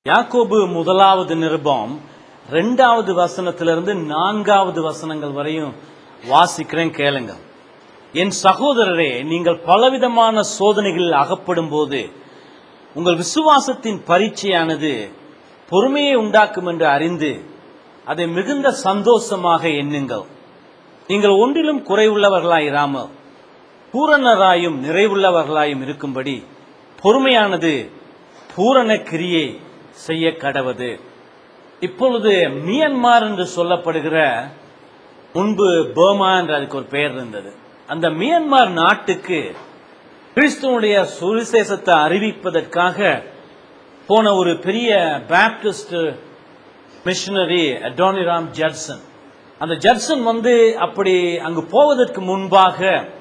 யாக்கோபு முதலாவது நிருபம் ரெண்டாவது வசனத்திலிருந்து நான்காவது வசனங்கள் வரையும் வாசிக்கிறேன் கேளுங்க என் சகோதரரே நீங்கள் பலவிதமான சோதனைகளில் அகப்படும் போது உங்கள் விசுவாசத்தின் பரீட்சையானது பொறுமையை உண்டாக்கும் என்று அறிந்து அதை மிகுந்த சந்தோஷமாக எண்ணுங்கள் நீங்கள் ஒன்றிலும் குறைவுள்ளவர்களாய் இராமல் பூரணராயும் நிறைவுள்ளவர்களாயும் இருக்கும்படி பொறுமையானது பூரண கிரியை செய்ய கடவது இப்பொழுது மியன்மார் என்று சொல்லப்படுகிற முன்பு பர்மா என்று அதுக்கு ஒரு பெயர் இருந்தது அந்த மியன்மார் நாட்டுக்கு கிறிஸ்துவனுடைய சுவிசேஷத்தை அறிவிப்பதற்காக போன ஒரு பெரிய பேப்டிஸ்ட் மிஷனரி அடோனிராம் ஜட்சன் அந்த ஜட்சன் வந்து அப்படி அங்கு போவதற்கு முன்பாக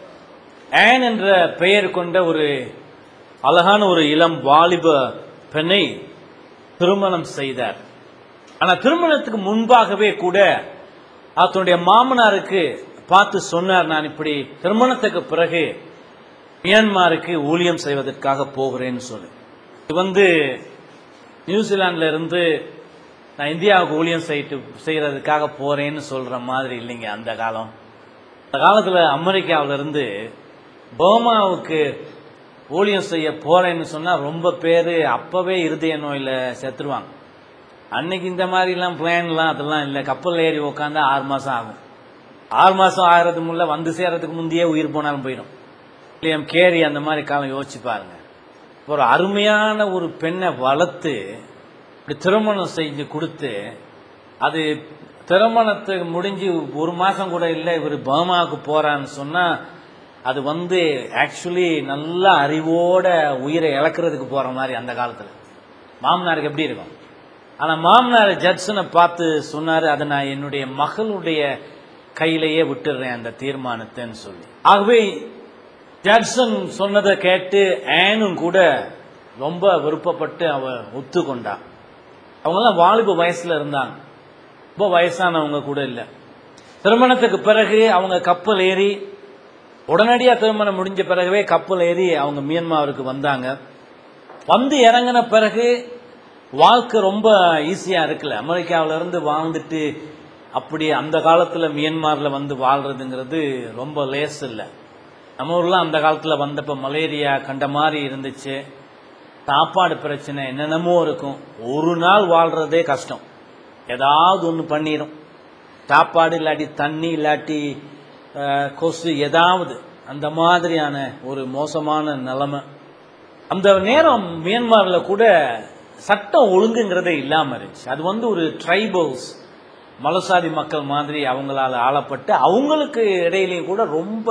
ஆன் என்ற பெயர் கொண்ட ஒரு அழகான ஒரு இளம் வாலிப பெண்ணை திருமணம் செய்தார் ஆனா திருமணத்துக்கு முன்பாகவே கூட தன்னுடைய மாமனாருக்கு பார்த்து சொன்னார் நான் இப்படி திருமணத்துக்கு பிறகு மியான்மாருக்கு ஊழியம் செய்வதற்காக போகிறேன்னு சொல்லி இது வந்து நியூசிலாந்துல இருந்து நான் இந்தியாவுக்கு ஊழியம் செய்யிட்டு செய்யறதுக்காக போறேன்னு சொல்ற மாதிரி இல்லைங்க அந்த காலம் அந்த காலத்துல அமெரிக்காவில இருந்து பர்மாவுக்கு ஊழியம் செய்ய போறேன்னு சொன்னா ரொம்ப பேர் அப்பவே இருதய நோயில செத்துருவாங்க அன்னைக்கு இந்த மாதிரிலாம் பிளான்லாம் அதெல்லாம் இல்லை கப்பல் ஏறி உட்காந்தா ஆறு மாசம் ஆகும் ஆறு மாசம் ஆகிறதுக்கு முள்ள வந்து சேர்றதுக்கு முந்தையே உயிர் போனாலும் போயிடும் வில்லியம் கேரி அந்த மாதிரி காலம் யோசிச்சு பாருங்க ஒரு அருமையான ஒரு பெண்ணை வளர்த்து இப்படி திருமணம் செஞ்சு கொடுத்து அது திருமணத்துக்கு முடிஞ்சு ஒரு மாசம் கூட இல்லை இவர் பர்மாவுக்கு போறான்னு சொன்னா அது வந்து ஆக்சுவலி நல்ல அறிவோட உயிரை இழக்கிறதுக்கு போற மாதிரி அந்த காலத்துல மாமனாருக்கு எப்படி இருக்கும் ஆனா மாமனார் ஜட்சனை பார்த்து சொன்னாரு அதை நான் என்னுடைய மகளுடைய கையிலேயே விட்டுடுறேன் அந்த தீர்மானத்தைன்னு சொல்லி ஆகவே ஜட்சன் சொன்னதை கேட்டு ஆனும் கூட ரொம்ப விருப்பப்பட்டு அவ ஒத்துக்கொண்டா அவங்கெல்லாம் வாலிப வயசுல இருந்தாங்க ரொம்ப வயசானவங்க கூட இல்லை திருமணத்துக்கு பிறகு அவங்க கப்பல் ஏறி உடனடியாக திருமணம் முடிஞ்ச பிறகுவே கப்பல் ஏறி அவங்க மியான்மாருக்கு வந்தாங்க வந்து இறங்கின பிறகு வாழ்க்கை ரொம்ப ஈஸியாக இருக்குல்ல அமெரிக்காவில இருந்து வாழ்ந்துட்டு அப்படி அந்த காலத்தில் மியான்மாரில் வந்து வாழ்றதுங்கிறது ரொம்ப லேஸ் இல்லை நம்ம ஊர்லாம் அந்த காலத்தில் வந்தப்போ மலேரியா கண்ட மாதிரி இருந்துச்சு சாப்பாடு பிரச்சனை என்னென்னமோ இருக்கும் ஒரு நாள் வாழ்றதே கஷ்டம் ஏதாவது ஒன்று பண்ணிடும் சாப்பாடு இல்லாட்டி தண்ணி இல்லாட்டி அஹ், கொசு ஏதாவது அந்த மாதிரியான ஒரு மோசமான நிலைமை அந்த நேரம் மியான்மரில் கூட சட்டம் ஒழுங்குங்கிறதே இல்லாமல் இருந்துச்சு அது வந்து ஒரு ட்ரைபல்ஸ் மலசாதி மக்கள் மாதிரி அவங்களால ஆளப்பட்டு அவங்களுக்கு இடையிலையும் கூட ரொம்ப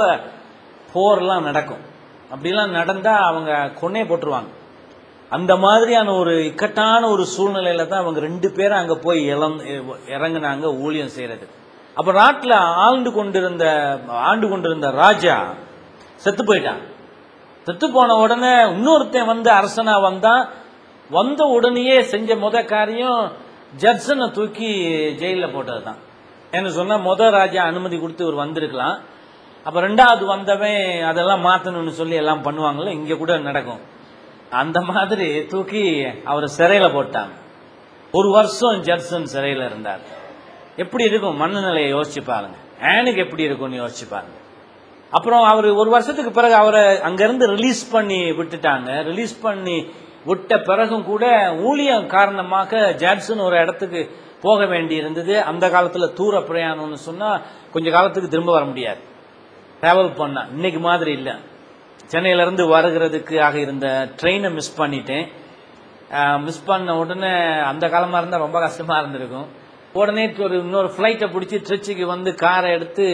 போர்லாம் நடக்கும் அப்படிலாம் நடந்தால் அவங்க கொன்னே போட்டுருவாங்க அந்த மாதிரியான ஒரு இக்கட்டான ஒரு சூழ்நிலையில தான் அவங்க ரெண்டு பேரும் அங்கே போய் இளம் இறங்குனாங்க ஊழியம் செய்யறது அப்போ நாட்டில் ஆண்டு கொண்டிருந்த ஆண்டு கொண்டிருந்த ராஜா செத்து போயிட்டான் செத்து போன உடனே இன்னொருத்தன் வந்து அரசனா வந்தான் வந்த உடனேயே செஞ்ச முத காரியம் ஜட்சனை தூக்கி ஜெயிலில் போட்டது தான் என்ன சொன்னா முத ராஜா அனுமதி கொடுத்து இவர் வந்திருக்கலாம் அப்ப ரெண்டாவது வந்தவன் அதெல்லாம் மாத்தணும்னு சொல்லி எல்லாம் பண்ணுவாங்கல்ல இங்க கூட நடக்கும் அந்த மாதிரி தூக்கி அவரை சிறையில போட்டாங்க ஒரு வருஷம் ஜட்சன் சிறையில இருந்தார் எப்படி இருக்கும் மனநிலையை யோசிச்சு பாருங்க ஆனுக்கு எப்படி இருக்கும்னு யோசிச்சு பாருங்க அப்புறம் அவர் ஒரு வருஷத்துக்கு பிறகு அவரை அங்கிருந்து ரிலீஸ் பண்ணி விட்டுட்டாங்க ரிலீஸ் பண்ணி விட்ட பிறகும் கூட ஊழியம் காரணமாக ஜாட்சன் ஒரு இடத்துக்கு போக வேண்டி இருந்தது அந்த காலத்துல தூர பிரயாணம்னு சொன்னா கொஞ்ச காலத்துக்கு திரும்ப வர முடியாது டிராவல் பண்ண இன்னைக்கு மாதிரி இல்லை சென்னையில இருந்து வருகிறதுக்கு ஆக இருந்த ட்ரெயினை மிஸ் பண்ணிட்டேன் மிஸ் பண்ண உடனே அந்த காலமா இருந்தா ரொம்ப கஷ்டமா இருந்திருக்கும் உடனே ஒரு இன்னொரு ஃப்ளைட்டை பிடிச்சி திருச்சிக்கு வந்து காரை எடுத்து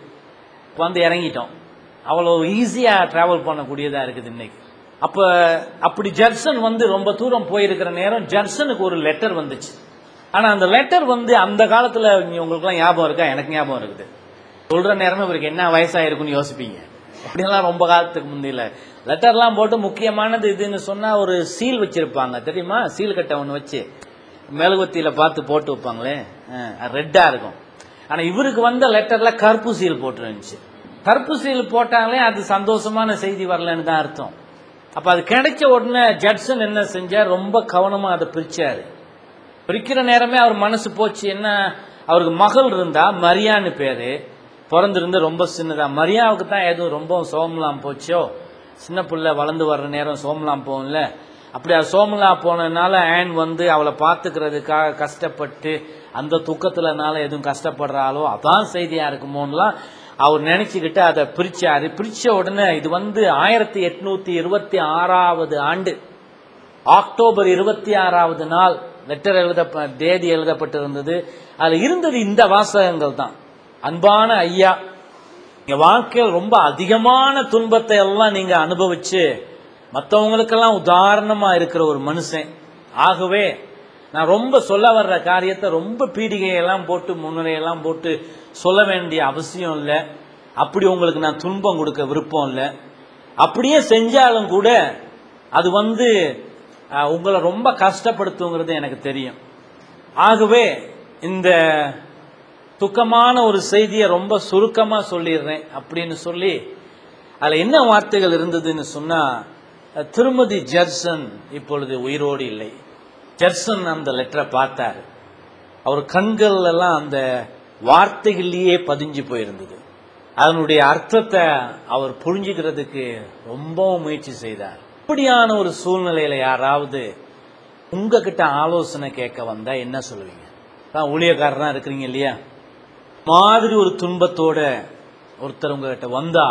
வந்து இறங்கிட்டோம் அவ்வளோ ஈஸியாக ட்ராவல் பண்ணக்கூடியதா இருக்குது இன்னைக்கு அப்போ அப்படி ஜட்சன் வந்து ரொம்ப தூரம் போயிருக்கிற நேரம் ஜட்சனுக்கு ஒரு லெட்டர் வந்துச்சு ஆனால் அந்த லெட்டர் வந்து அந்த காலத்தில் உங்களுக்குலாம் ஞாபகம் இருக்கா எனக்கு ஞாபகம் இருக்குது சொல்கிற நேரமே இவருக்கு என்ன வயசாயிருக்குன்னு யோசிப்பீங்க அப்படியெல்லாம் ரொம்ப காலத்துக்கு முந்தையில லெட்டர்லாம் போட்டு முக்கியமானது இதுன்னு சொன்னால் ஒரு சீல் வச்சிருப்பாங்க தெரியுமா சீல் கட்டை ஒன்று வச்சு மெழுகுவத்தியில் பார்த்து போட்டு வைப்பாங்களே ரெட்டாக இருக்கும் ஆனால் இவருக்கு வந்த லெட்டரில் கருப்பு சீல் போட்டுருந்துச்சு கருப்பு சீல் போட்டாங்களே அது சந்தோஷமான செய்தி வரலன்னு தான் அர்த்தம் அப்ப அது கிடைச்ச உடனே ஜட்சன் என்ன செஞ்சார் ரொம்ப கவனமா அதை பிரிச்சாரு பிரிக்கிற நேரமே அவர் மனசு போச்சு என்ன அவருக்கு மகள் இருந்தா மரியான்னு பேரு பிறந்திருந்து ரொம்ப சின்னதா மரியாவுக்கு தான் எதுவும் ரொம்ப சோமலாம் போச்சோ சின்ன பிள்ளை வளர்ந்து வர்ற நேரம் சோமலாம் போகும்ல அப்படி அது சோமலா போனதுனால ஆன் வந்து அவளை பார்த்துக்கிறதுக்காக கஷ்டப்பட்டு அந்த துக்கத்துலனால எதுவும் கஷ்டப்படுறாளோ அதான் செய்தியா இருக்குமோன்னுலாம் அவர் நினைச்சுக்கிட்டு அதை பிரிச்சாரு பிரிச்ச உடனே இது வந்து ஆயிரத்தி எட்நூத்தி இருபத்தி ஆறாவது ஆண்டு அக்டோபர் இருபத்தி ஆறாவது நாள் லெட்டர் எழுத தேதி எழுதப்பட்டிருந்தது அதுல இருந்தது இந்த வாசகங்கள் தான் அன்பான ஐயா எங்க வாழ்க்கையில் ரொம்ப அதிகமான துன்பத்தை எல்லாம் நீங்க அனுபவிச்சு மற்றவங்களுக்கெல்லாம் உதாரணமா இருக்கிற ஒரு மனுஷன் ஆகவே நான் ரொம்ப சொல்ல வர்ற காரியத்தை ரொம்ப பீடிகையெல்லாம் போட்டு முன்னுரையெல்லாம் போட்டு சொல்ல வேண்டிய அவசியம் இல்லை அப்படி உங்களுக்கு நான் துன்பம் கொடுக்க விருப்பம் இல்லை அப்படியே செஞ்சாலும் கூட அது வந்து அஹ், உங்களை ரொம்ப கஷ்டப்படுத்துங்கிறது எனக்கு தெரியும் ஆகவே இந்த துக்கமான ஒரு செய்தியை ரொம்ப சுருக்கமா சொல்லிடுறேன் அப்படின்னு சொல்லி அதுல என்ன வார்த்தைகள் இருந்ததுன்னு சொன்னா அஹ், திருமதி ஜெர்சன் இப்பொழுது உயிரோடு இல்லை ஜெர்சன் அந்த லெட்டரை பார்த்தாரு அவர் கண்கள் எல்லாம் அந்த வார்த்தைகள்லயே பதிஞ்சு போயிருந்தது அதனுடைய அர்த்தத்தை அவர் புரிஞ்சுக்கிறதுக்கு ரொம்பவும் முயற்சி செய்தார் இப்படியான ஒரு சூழ்நிலையில யாராவது உங்ககிட்ட ஆலோசனை கேட்க வந்தா என்ன சொல்லுவீங்க தான் ஊழியக்காரனா இருக்கிறீங்க இல்லையா மாதிரி ஒரு துன்பத்தோட ஒருத்தர் உங்ககிட்ட வந்தா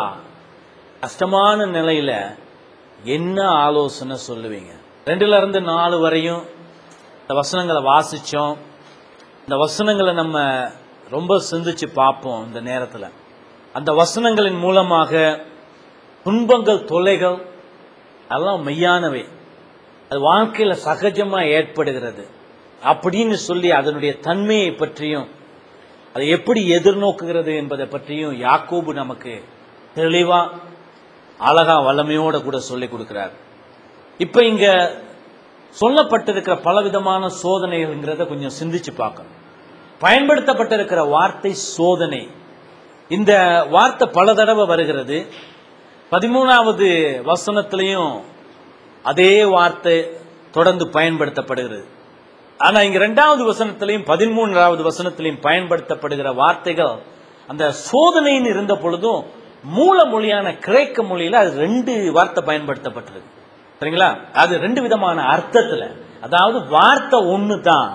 கஷ்டமான நிலையில என்ன ஆலோசனை சொல்லுவீங்க ரெண்டுல இருந்து நாலு வரையும் இந்த வசனங்களை வாசிச்சோம் இந்த வசனங்களை நம்ம ரொம்ப சிந்திச்சு பார்ப்போம் இந்த நேரத்துல அந்த வசனங்களின் மூலமாக துன்பங்கள் தொல்லைகள் அதெல்லாம் மெய்யானவை அது வாழ்க்கையில சகஜமா ஏற்படுகிறது அப்படின்னு சொல்லி அதனுடைய தன்மையை பற்றியும் அதை எப்படி எதிர்நோக்குகிறது என்பதை பற்றியும் யாக்கோபு நமக்கு தெளிவா அழகா வல்லமையோட கூட சொல்லி கொடுக்கிறார் இப்ப இங்க சொல்லப்பட்டிருக்கிற பலவிதமான சோதனைகள்ங்கிறத கொஞ்சம் சிந்திச்சு பார்க்கணும் பயன்படுத்தப்பட்டிருக்கிற வார்த்தை சோதனை இந்த வார்த்தை பல தடவை வருகிறது பதிமூணாவது வசனத்திலையும் அதே வார்த்தை தொடர்ந்து பயன்படுத்தப்படுகிறது ஆனா இங்க ரெண்டாவது வசனத்திலையும் பதிமூன்றாவது வசனத்திலையும் பயன்படுத்தப்படுகிற வார்த்தைகள் அந்த சோதனைன்னு இருந்த பொழுதும் மூல மொழியான கிரேக்க மொழியில அது ரெண்டு வார்த்தை பயன்படுத்தப்பட்டிருக்கு சரிங்களா அது ரெண்டு விதமான அர்த்தத்துல அதாவது வார்த்தை ஒண்ணு தான்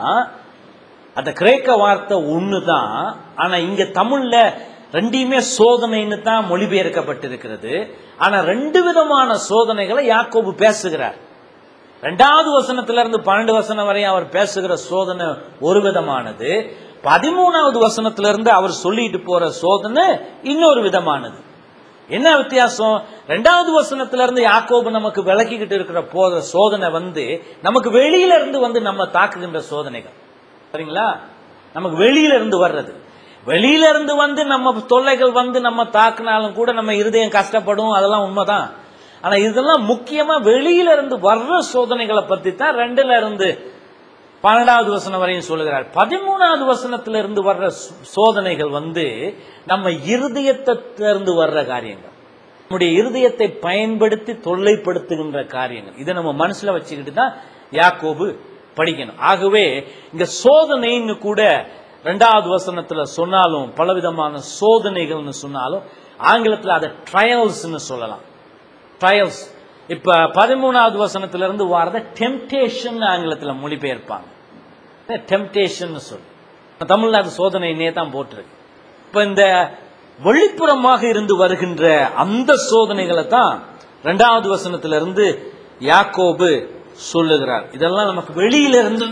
அந்த கிரேக்க வார்த்தை ஒண்ணு தான் ஆனா இங்க தமிழ்ல ரெண்டையுமே சோதனைன்னு தான் மொழிபெயர்க்கப்பட்டிருக்கிறது ஆனா ரெண்டு விதமான சோதனைகளை யாக்கோபு பேசுகிறார் ரெண்டாவது வசனத்துல இருந்து பன்னெண்டு வசனம் வரை அவர் பேசுகிற சோதனை ஒரு விதமானது பதிமூணாவது வசனத்துல இருந்து அவர் சொல்லிட்டு போற சோதனை இன்னொரு விதமானது என்ன வித்தியாசம் ரெண்டாவது வசனத்துல இருந்து யாக்கோபு நமக்கு விளக்கிக்கிட்டு இருக்கிற போத சோதனை வந்து நமக்கு வெளியில இருந்து வந்து நம்ம தாக்குகின்ற சோதனைகள் சரிங்களா நமக்கு வெளியில இருந்து வர்றது வெளியில இருந்து வந்து நம்ம தொல்லைகள் வந்து நம்ம தாக்குனாலும் கூட நம்ம இருதயம் கஷ்டப்படும் அதெல்லாம் உண்மைதான் ஆனா இதெல்லாம் முக்கியமா வெளியில இருந்து வர்ற சோதனைகளை பத்தி தான் ரெண்டுல இருந்து பன்னெண்டாவது வசனம் வரையும் சொல்லுகிறார் பதிமூணாவது வசனத்துல இருந்து வர்ற சோ- சோதனைகள் வந்து நம்ம இருதயத்திலிருந்து வர்ற காரியங்கள் நம்முடைய இருதயத்தை பயன்படுத்தி தொல்லைப்படுத்துகின்ற காரியங்கள் இதை நம்ம மனசுல வச்சுக்கிட்டு தான் யாக்கோபு படிக்கணும் ஆகவே இங்க சோதனைன்னு கூட ரெண்டாவது வசனத்துல சொன்னாலும் பலவிதமான சோதனைகள்னு சொன்னாலும் ஆங்கிலத்துல அதை ட்ரையல்ஸ்னு சொல்லலாம் ட்ரையல்ஸ் இப்ப பதிமூணாவது வசனத்துல இருந்து வாரத டெம்டேஷன் ஆங்கிலத்துல மொழிபெயர்ப்பாங்க டெம்டேஷன் சொல்லி தமிழ்ல அது சோதனைனே தான் போட்டிருக்கு இப்ப இந்த வெளிப்புறமாக இருந்து வருகின்ற அந்த சோதனைகளை தான் ரெண்டாவது வசனத்துல இருந்து யாக்கோபு சொல்லுகிறார் இதெல்லாம் நமக்கு வெளியில இருந்து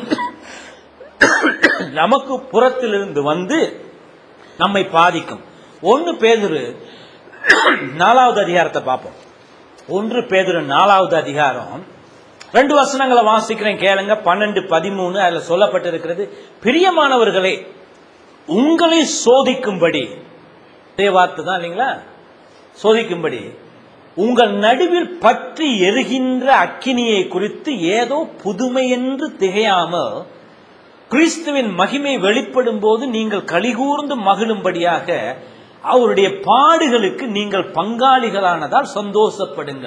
நமக்கு புறத்திலிருந்து வந்து நம்மை பாதிக்கும் ஒன்னு பேதுரு நாலாவது அதிகாரத்தை பார்ப்போம் ஒன்று பேதுரு நாலாவது அதிகாரம் ரெண்டு வசனங்களை வாசிக்கிறேன் கேளுங்க பன்னெண்டு பதிமூணு அதுல சொல்லப்பட்டிருக்கிறது பிரியமானவர்களே உங்களை சோதிக்கும்படி இதே வார்த்தை தான் இல்லைங்களா சோதிக்கும்படி உங்கள் நடுவில் பற்றி எரிகின்ற அக்கினியை குறித்து ஏதோ புதுமை என்று திகையாமல் கிறிஸ்துவின் மகிமை வெளிப்படும் போது நீங்கள் கலிகூர்ந்து மகிழும்படியாக அவருடைய பாடுகளுக்கு நீங்கள் பங்காளிகளானதால் சந்தோஷப்படுங்கள்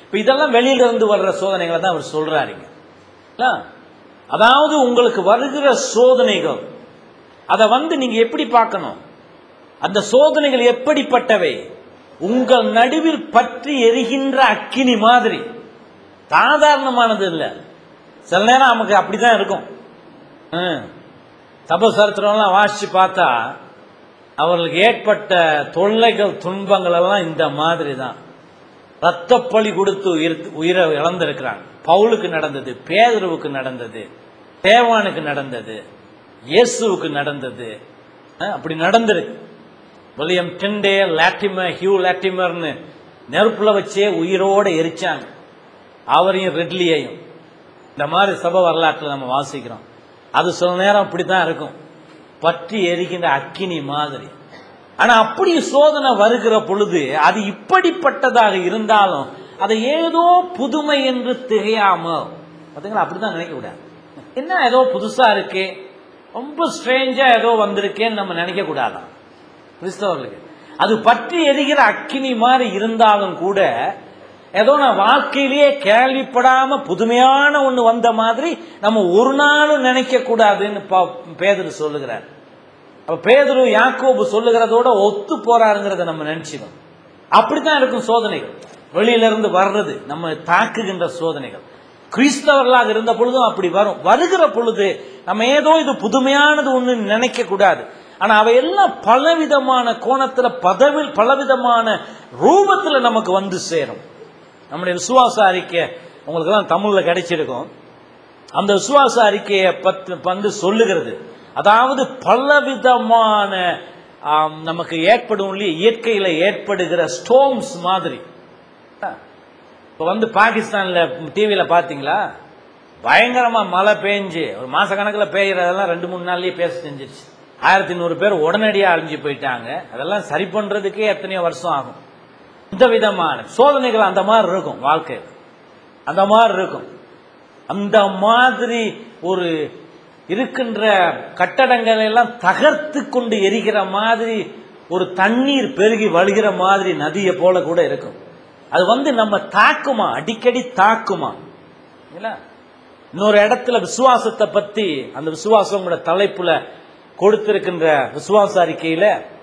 இப்ப இதெல்லாம் வெளியில இருந்து வர்ற சோதனைகளை தான் அவர் சொல்றாருங்க இல்ல? அதாவது உங்களுக்கு வருகிற சோதனைகள் அதை வந்து நீங்க எப்படி பார்க்கணும் அந்த சோதனைகள் எப்படிப்பட்டவை உங்கள் நடுவில் பற்றி எரிகின்ற அக்கினி மாதிரி சாதாரணமானது இல்ல சில நேரம் நமக்கு அப்படிதான் இருக்கும் ஹம். தப சரித்திரம்லாம் வாசிச்சு பார்த்தா அவர்களுக்கு ஏற்பட்ட தொல்லைகள் துன்பங்கள் எல்லாம் இந்த மாதிரி தான் ரத்தப்பழி கொடுத்து உயிர் உயிரை இழந்திருக்கிறாங்க பவுலுக்கு நடந்தது பேதுருவுக்கு நடந்தது தேவானுக்கு நடந்தது இயேசுவுக்கு நடந்தது அஹ், அப்படி நடந்திருக்கு வில்லியம் டெண்டே லாட்டிமர் ஹியூ லாட்டிமர்னு நெருப்புல வச்சே உயிரோட எரிச்சாங்க அவரையும் ரெட்லியையும் இந்த மாதிரி சபை வரலாற்றில் நம்ம வாசிக்கிறோம் அது சில நேரம் அப்படித்தான் இருக்கும் பற்றி எரிகின்ற அக்கினி மாதிரி ஆனா அப்படி சோதனை வருகிற பொழுது அது இப்படிப்பட்டதாக இருந்தாலும் அதை ஏதோ புதுமை என்று திகையாம பார்த்தீங்களா அப்படிதான் நினைக்க கூடாது என்ன ஏதோ புதுசா இருக்கு ரொம்ப ஸ்ட்ரேஞ்சா ஏதோ வந்திருக்கேன்னு நம்ம நினைக்க கூடாதான் கிறிஸ்தவர்களுக்கு அது பற்றி எரிகிற அக்கினி மாதிரி இருந்தாலும் கூட ஏதோ நான் வாழ்க்கையிலேயே கேள்விப்படாம புதுமையான ஒண்ணு வந்த மாதிரி நம்ம ஒரு நாளும் நினைக்க கூடாதுன்னு பா- பேதுரு சொல்லுகிறார் அப்ப பேதுரு யாக்கோபு சொல்லுகிறதோட ஒத்து போறாருங்கிறத நம்ம நினைச்சுக்கணும் அப்படித்தான் இருக்கும் சோதனைகள் வெளியில இருந்து வர்றது நம்ம தாக்குகின்ற சோதனைகள் கிறிஸ்தவர்களாக இருந்த பொழுதும் அப்படி வரும் வருகிற பொழுது நம்ம ஏதோ இது புதுமையானது ஒண்ணு நினைக்க கூடாது ஆனா அவையெல்லாம் பலவிதமான கோணத்துல பதவில் பலவிதமான ரூபத்துல நமக்கு வந்து சேரும் நம்முடைய விசுவாச அறிக்கை உங்களுக்கு எல்லாம் தமிழ்ல கிடைச்சிருக்கும் அந்த விசுவாச அறிக்கையை பத்து வந்து சொல்லுகிறது அதாவது பலவிதமான ஆம், நமக்கு ஏற்படும் இல்லையா, இயற்கையில ஏற்படுகிற ஸ்டோம்ஸ் மாதிரி இப்போ வந்து பாகிஸ்தான்ல டிவியில பாத்தீங்களா பயங்கரமா மழை பெஞ்சு ஒரு மாச கணக்கில் பெய்யறதெல்லாம் ரெண்டு மூணு நாள்லயே பேச செஞ்சிருச்சு ஆயிரத்தி நூறு பேர் உடனடியாக அழிஞ்சு போயிட்டாங்க அதெல்லாம் சரி பண்றதுக்கே எத்தனையோ வருஷம் ஆகும் இந்த விதமான சோதனைகள் அந்த மாதிரி இருக்கும் வாழ்க்கையில் அந்த மாதிரி இருக்கும் அந்த மாதிரி ஒரு இருக்கின்ற கட்டடங்களை எல்லாம் தகர்த்து கொண்டு எரிகிற மாதிரி ஒரு தண்ணீர் பெருகி வழிகிற மாதிரி நதியை போல கூட இருக்கும் அது வந்து நம்ம தாக்குமா அடிக்கடி தாக்குமா இல்ல இன்னொரு இடத்துல விசுவாசத்தை பத்தி அந்த விசுவாசங்களோட தலைப்புல கொடுத்திருக்கின்ற விசுவாச அறிக்கையில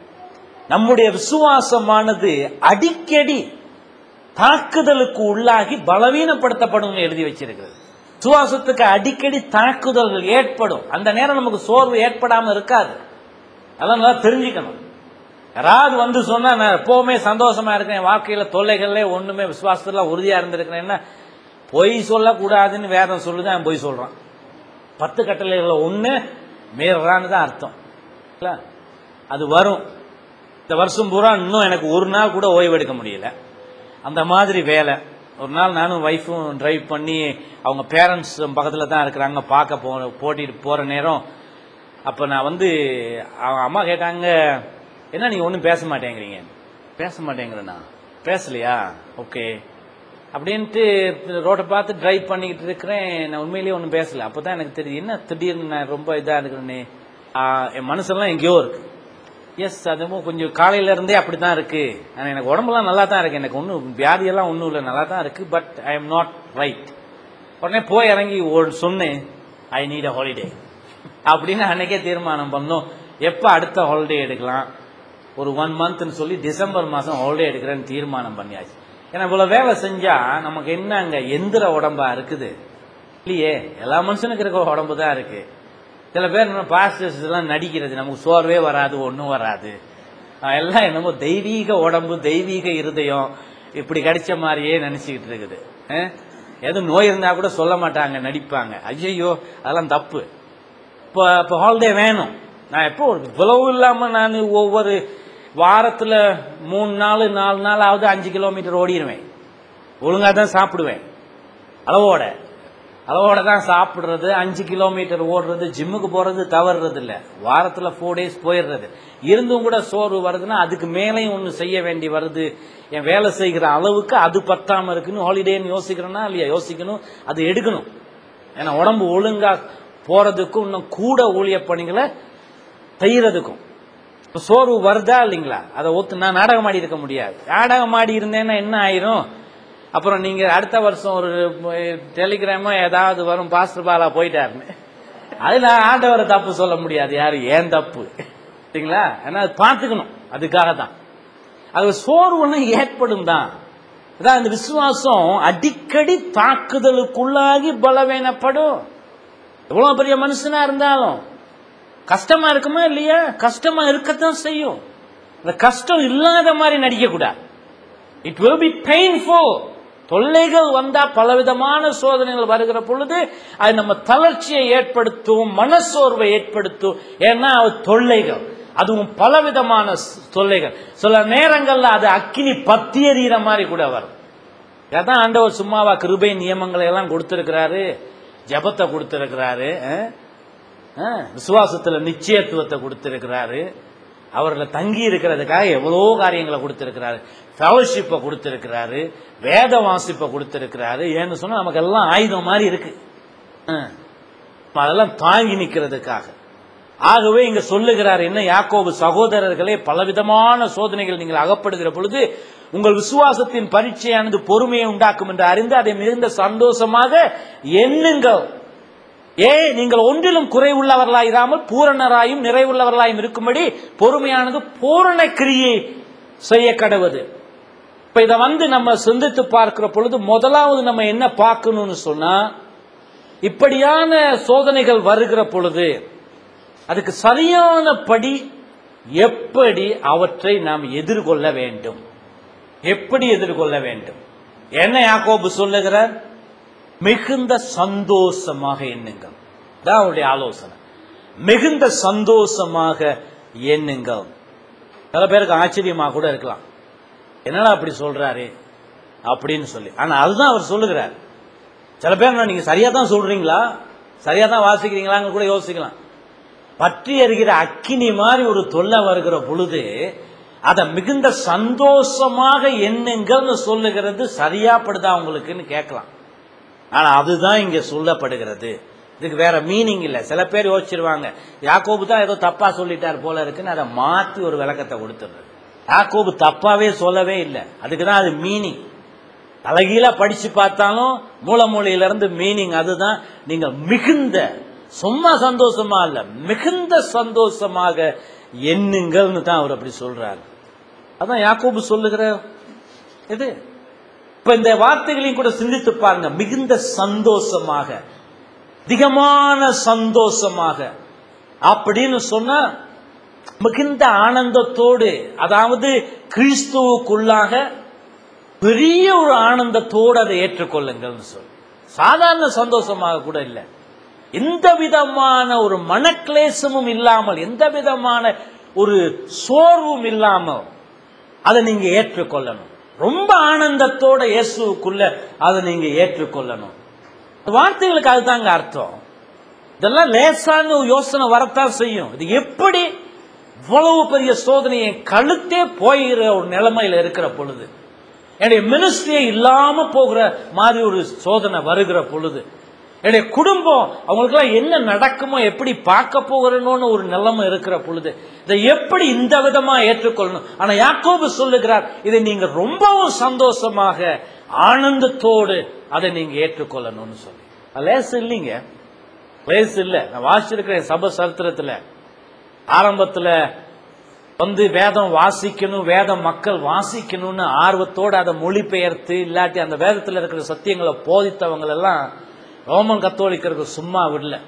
நம்முடைய விசுவாசமானது அடிக்கடி தாக்குதலுக்கு உள்ளாகி பலவீனப்படுத்தப்படும் எழுதி வச்சிருக்கிறது சுவாசத்துக்கு அடிக்கடி தாக்குதல்கள் ஏற்படும் அந்த நேரம் நமக்கு சோர்வு ஏற்படாம இருக்காது அதெல்லாம் நல்லா தெரிஞ்சுக்கணும் யாராவது வந்து சொன்னா நான் எப்பவுமே சந்தோஷமா இருக்கேன் என் வாழ்க்கையில தொல்லைகள்ல ஒண்ணுமே விசுவாசத்துல உறுதியா இருந்திருக்கிறேன்னா பொய் சொல்லக்கூடாதுன்னு வேதம் சொல்லுதான் பொய் சொல்றான் பத்து கட்டளைகளில் ஒண்ணு மீறான்னு தான் அர்த்தம் இல்ல அது வரும் இந்த வருஷம் பூரா இன்னும் எனக்கு ஒரு நாள் கூட ஓய்வு எடுக்க முடியல அந்த மாதிரி வேலை ஒரு நாள் நானும் ஒய்ஃபும் டிரைவ் பண்ணி அவங்க பேரண்ட்ஸ் பக்கத்தில் தான் இருக்கிறாங்க பார்க்க போ போட்டிட்டு போகிற நேரம் அப்போ நான் வந்து அவங்க அம்மா கேட்டாங்க என்ன நீங்கள் ஒன்றும் பேச மாட்டேங்கிறீங்க பேச மாட்டேங்கிறேண்ணா பேசலையா ஓகே அப்படின்ட்டு ரோட்டை பார்த்து டிரைவ் பண்ணிக்கிட்டு இருக்கிறேன் நான் உண்மையிலேயே ஒன்றும் பேசல அப்போ தான் எனக்கு தெரியுது என்ன திடீர்னு நான் ரொம்ப இதாக இருக்கிறேன்னு என் மனசெல்லாம் எங்கேயோ இருக்கு எஸ் அதுவும் கொஞ்சம் காலையில இருந்தே அப்படி தான் இருக்கு ஆனா எனக்கு உடம்புலாம் நல்லா தான் இருக்கு எனக்கு ஒன்றும் வியாதியெல்லாம் ஒன்றும் இல்லை நல்லா தான் இருக்கு but I am not right உடனே போய் இறங்கி ஒரு சொன்னேன் ஐ நீட் அ ஹாலிடே அப்படின்னு அன்னைக்கே தீர்மானம் பண்ணோம் எப்போ அடுத்த ஹாலிடே எடுக்கலாம் ஒரு ஒன் மந்த்னு சொல்லி டிசம்பர் மாதம் ஹாலிடே எடுக்கிறேன்னு தீர்மானம் பண்ணியாச்சு ஏன்னா இவ்வளோ வேலை செஞ்சா நமக்கு என்ன அங்கே எந்திர உடம்பா இருக்குது இல்லையே எல்லா மனுஷனுக்கு இருக்கிற உடம்பு தான் இருக்கு சில பேர் நம்ம பாஸ்டர்ஸ் எல்லாம் நடிக்கிறது நமக்கு சோர்வே வராது ஒன்றும் வராது ஆஹ் எல்லாம் என்னமோ தெய்வீக உடம்பு தெய்வீக இருதயம் இப்படி கிடைச்ச மாதிரியே நினைச்சுக்கிட்டு இருக்குது ஆஹ் எதுவும் நோய் இருந்தா கூட சொல்ல மாட்டாங்க நடிப்பாங்க ஐயையோ அதெல்லாம் தப்பு இப்போ இப்போ ஹாலிடே வேணும் நான் எப்போ ஒரு இவ்வளவு இல்லாமல் நான் ஒவ்வொரு வாரத்தில் மூணு நாள் நாலு நாள் ஆகுது அஞ்சு கிலோமீட்டர் ஓடிடுவேன் ஒழுங்காக தான் சாப்பிடுவேன் அளவோட அளவோட தான் சாப்பிடுறது அஞ்சு கிலோமீட்டர் ஓடுறது ஜிம்முக்கு போறது தவறுறது இல்ல வாரத்துல ஃபோர் டேஸ் போயிடுறது இருந்தும் கூட சோர்வு வருதுன்னா அதுக்கு மேலேயும் ஒன்று செய்ய வேண்டி வருது என் வேலை செய்கிற அளவுக்கு அது பத்தாம இருக்குன்னு ஹாலிடேன்னு யோசிக்கிறேன்னா இல்லையா யோசிக்கணும் அது எடுக்கணும் ஏன்னா உடம்பு ஒழுங்கா போறதுக்கும் இன்னும் கூட ஊழிய பணிகளை செய்யறதுக்கும் இப்ப சோர்வு வருதா இல்லைங்களா அதை ஒத்து நான் நாடகம் ஆடி இருக்க முடியாது நாடகம் ஆடி இருந்தேன்னா என்ன ஆயிரும் அப்புறம் நீங்க அடுத்த வருஷம் ஒரு டெலிகிராமோ ஏதாவது வரும் பாஸ்டர் பாலா போயிட்டாருன்னு அதுல ஆண்டவரை தப்பு சொல்ல முடியாது யாரு ஏன் தப்பு சரிங்களா ஏன்னா அது பார்த்துக்கணும் அதுக்காக தான் அது சோர்வுன்னு ஏற்படும் தான் அதான் இந்த விசுவாசம் அடிக்கடி தாக்குதலுக்குள்ளாகி பலவீனப்படும் எவ்வளவு பெரிய மனுஷனா இருந்தாலும் கஷ்டமா இருக்குமா இல்லையா கஷ்டமா இருக்கத்தான் செய்யும் அந்த கஷ்டம் இல்லாத மாதிரி நடிக்க கூடாது இட் will be painful தொல்லைகள் வந்தா பலவிதமான சோதனைகள் வருகிற பொழுது அது நம்ம தளர்ச்சியை ஏற்படுத்தும் மனசோர்வை ஏற்படுத்தும் ஏன்னா அது தொல்லைகள் அதுவும் பலவிதமான ஸ்- தொல்லைகள் சில நேரங்கள்ல அது அக்கினி பத்தி எறிகிற மாதிரி கூட வரும் அதான் ஆண்டவர் சும்மாவா கிருபை நியமங்களை எல்லாம் கொடுத்திருக்கிறாரு ஜெபத்தை கொடுத்திருக்கிறாரு அஹ்? அஹ், விசுவாசத்துல நிச்சயத்துவத்தை கொடுத்திருக்கிறாரு அவர்ல தங்கி இருக்கிறதுக்காக எவ்வளோ காரியங்களை கொடுத்திருக்கிறாரு ஃபெலோஷிப்பை கொடுத்திருக்கிறாரு வேத வாசிப்பை கொடுத்திருக்கிறாரு ஏன்னு சொன்னா நமக்கு எல்லாம் ஆயுதம் மாதிரி இருக்கு அஹ். அதெல்லாம் தாங்கி நிற்கிறதுக்காக ஆகவே இங்க சொல்லுகிறார் என்ன யாக்கோபு சகோதரர்களே பலவிதமான சோதனைகள் நீங்கள் அகப்படுகிற பொழுது உங்கள் விசுவாசத்தின் பரீட்சையானது பொறுமையை உண்டாக்கும் என்று அறிந்து அதை மிகுந்த சந்தோஷமாக எண்ணுங்கள் ஏ நீங்கள் ஒன்றிலும் குறைவுள்ளவர்களாயிராமல் பூரணராயும் நிறைவுள்ளவர்களாயும் இருக்கும்படி பொறுமையானது பூரண கிரியை செய்ய கடவுது இப்ப இதை வந்து நம்ம சிந்தித்து பார்க்கிற பொழுது முதலாவது நம்ம என்ன பார்க்கணும்னு சொன்னா இப்படியான சோதனைகள் வருகிற பொழுது அதுக்கு சரியான படி எப்படி அவற்றை நாம் எதிர்கொள்ள வேண்டும் எப்படி எதிர்கொள்ள வேண்டும் என்ன யாக்கோபு சொல்லுகிறார் மிகுந்த சந்தோஷமாக எண்ணுங்கள் தான் அவருடைய ஆலோசனை மிகுந்த சந்தோஷமாக எண்ணுங்கள் சில பேருக்கு ஆச்சரியமா கூட இருக்கலாம் என்னடா அப்படி சொல்றாரு அப்படின்னு சொல்லி ஆனா அதுதான் அவர் சொல்லுகிறார் சில பேர் நீங்க சரியா தான் சொல்றீங்களா சரியா தான் வாசிக்கிறீங்களான்னு கூட யோசிக்கலாம் பற்றி எறிகிற அக்கினி மாதிரி ஒரு தொல்லை வருகிற பொழுது அதை மிகுந்த சந்தோஷமாக எண்ணுங்கள்னு சொல்லுகிறது சரியாப்படுதா உங்களுக்குன்னு கேட்கலாம் ஆனா அதுதான் இங்க சொல்லப்படுகிறது இதுக்கு வேற மீனிங் இல்ல சில பேர் யோசிச்சிருவாங்க யாக்கோபு தான் ஏதோ தப்பா சொல்லிட்டார் போல இருக்குன்னு அதை மாத்தி ஒரு விளக்கத்தை கொடுத்துடுறது யாக்கோபு தப்பாவே சொல்லவே இல்லை அதுக்கு தான் அது மீனிங் அழகீலா படிச்சு பார்த்தாலும் மூலமொழியில இருந்து மீனிங் அதுதான் நீங்க மிகுந்த சும்மா சந்தோஷமா இல்ல மிகுந்த சந்தோஷமாக எண்ணுங்கள்னு தான் அவர் அப்படி சொல்றாரு அதான் யாக்கோபு சொல்லுகிற இது இப்ப இந்த வார்த்தைகளையும் கூட சிந்தித்து பாருங்க மிகுந்த சந்தோஷமாக அதிகமான சந்தோஷமாக அப்படின்னு சொன்னா மிகுந்த ஆனந்தத்தோடு அதாவது கிறிஸ்துவுக்குள்ளாக பெரிய ஒரு ஆனந்தத்தோடு அதை ஏற்றுக்கொள்ளுங்கள்னு சொல்லு சாதாரண சந்தோஷமாக கூட இல்லை எந்த விதமான ஒரு மனக்லேசமும் இல்லாமல் எந்த விதமான ஒரு சோர்வும் இல்லாமல் அதை நீங்க ஏற்றுக்கொள்ளணும் ரொம்ப ஆனந்தத்தோட இயேசுக்குள்ள அதை நீங்க ஏற்றுக்கொள்ளணும் வார்த்தைகளுக்கு அதுதாங்க அர்த்தம் இதெல்லாம் லேசான யோசனை வரத்தான் செய்யும் இது எப்படி இவ்வளவு பெரிய சோதனை என் கழுத்தே போயிற ஒரு நிலைமையில இருக்கிற பொழுது என்னுடைய மினிஸ்ட்ரியே இல்லாம போகிற மாதிரி ஒரு சோதனை வருகிற பொழுது என்னுடைய குடும்பம் அவங்களுக்கெல்லாம் என்ன நடக்குமோ எப்படி பார்க்க போகிறனோன்னு ஒரு நிலைமை இருக்கிற பொழுது இதை எப்படி இந்த விதமா ஏற்றுக்கொள்ளணும் ஆனா யாக்கோபு சொல்லுகிறார் இதை நீங்க ரொம்பவும் சந்தோஷமாக ஆனந்தத்தோடு அதை நீங்க ஏற்றுக்கொள்ளணும்னு சொல்லி அது லேசு இல்லைங்க லேசு இல்லை நான் வாசிச்சிருக்கிறேன் சப சரித்திரத்துல ஆரம்பத்துல வந்து வேதம் வாசிக்கணும் வேதம் மக்கள் வாசிக்கணும்னு ஆர்வத்தோடு அதை மொழிபெயர்த்து இல்லாட்டி அந்த வேதத்தில் இருக்கிற சத்தியங்களை போதித்தவங்க எல்லாம் ரோமன் கத்தோலிக்கருக்கு சும்மா விடல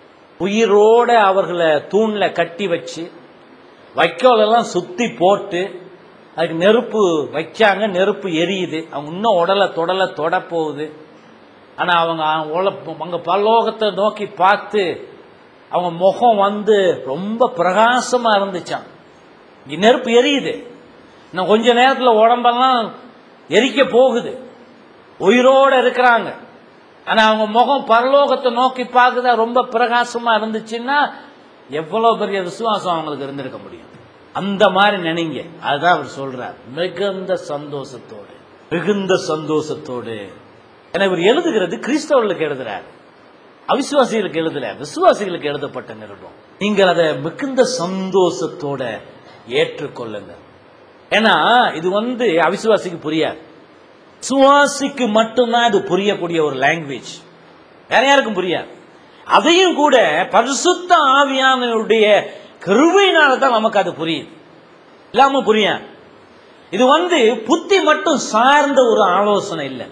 உயிரோட அவர்களை தூண்ல கட்டி வச்சு வைக்கோல் எல்லாம் சுத்தி போட்டு அதுக்கு நெருப்பு வைச்சாங்க நெருப்பு எரியுது அவங்க இன்னும் உடலை தொடலை தொட போகுது ஆனா அவங்க உல- அவங்க பல்லோகத்தை நோக்கி பார்த்து அவங்க முகம் வந்து ரொம்ப பிரகாசமா இருந்துச்சாம் இங்க நெருப்பு எரியுது இன்னும் கொஞ்ச நேரத்துல உடம்பெல்லாம் எரிக்க போகுது உயிரோட இருக்கிறாங்க ஆனா அவங்க முகம் பரலோகத்தை நோக்கி பார்க்குதா ரொம்ப பிரகாசமா இருந்துச்சுன்னா எவ்வளவு பெரிய விசுவாசம் அவங்களுக்கு இருந்திருக்க முடியும் அந்த மாதிரி நினைங்க அதுதான் அவர் சொல்றார் மிகுந்த சந்தோஷத்தோடு மிகுந்த சந்தோஷத்தோடு ஏன்னா இவர் எழுதுகிறது கிறிஸ்தவர்களுக்கு எழுதுறார் அவிசுவாசிகளுக்கு எழுதல விசுவாசிகளுக்கு எழுதப்பட்ட நிருபம் நீங்கள் அதை மிகுந்த சந்தோஷத்தோட ஏற்றுக்கொள்ளுங்க ஏன்னா இது வந்து அவிசுவாசிக்கு புரியாது சுவாசிக்கு மட்டும்தான் இது புரியக்கூடிய ஒரு லாங்குவேஜ் வேற யாருக்கும் புரியாது அதையும் கூட பரிசுத்த ஆவியானவருடைய கிருபையினால தான் நமக்கு அது புரியுது இல்லாம புரியாது இது வந்து புத்தி மட்டும் சார்ந்த ஒரு ஆலோசனை இல்லை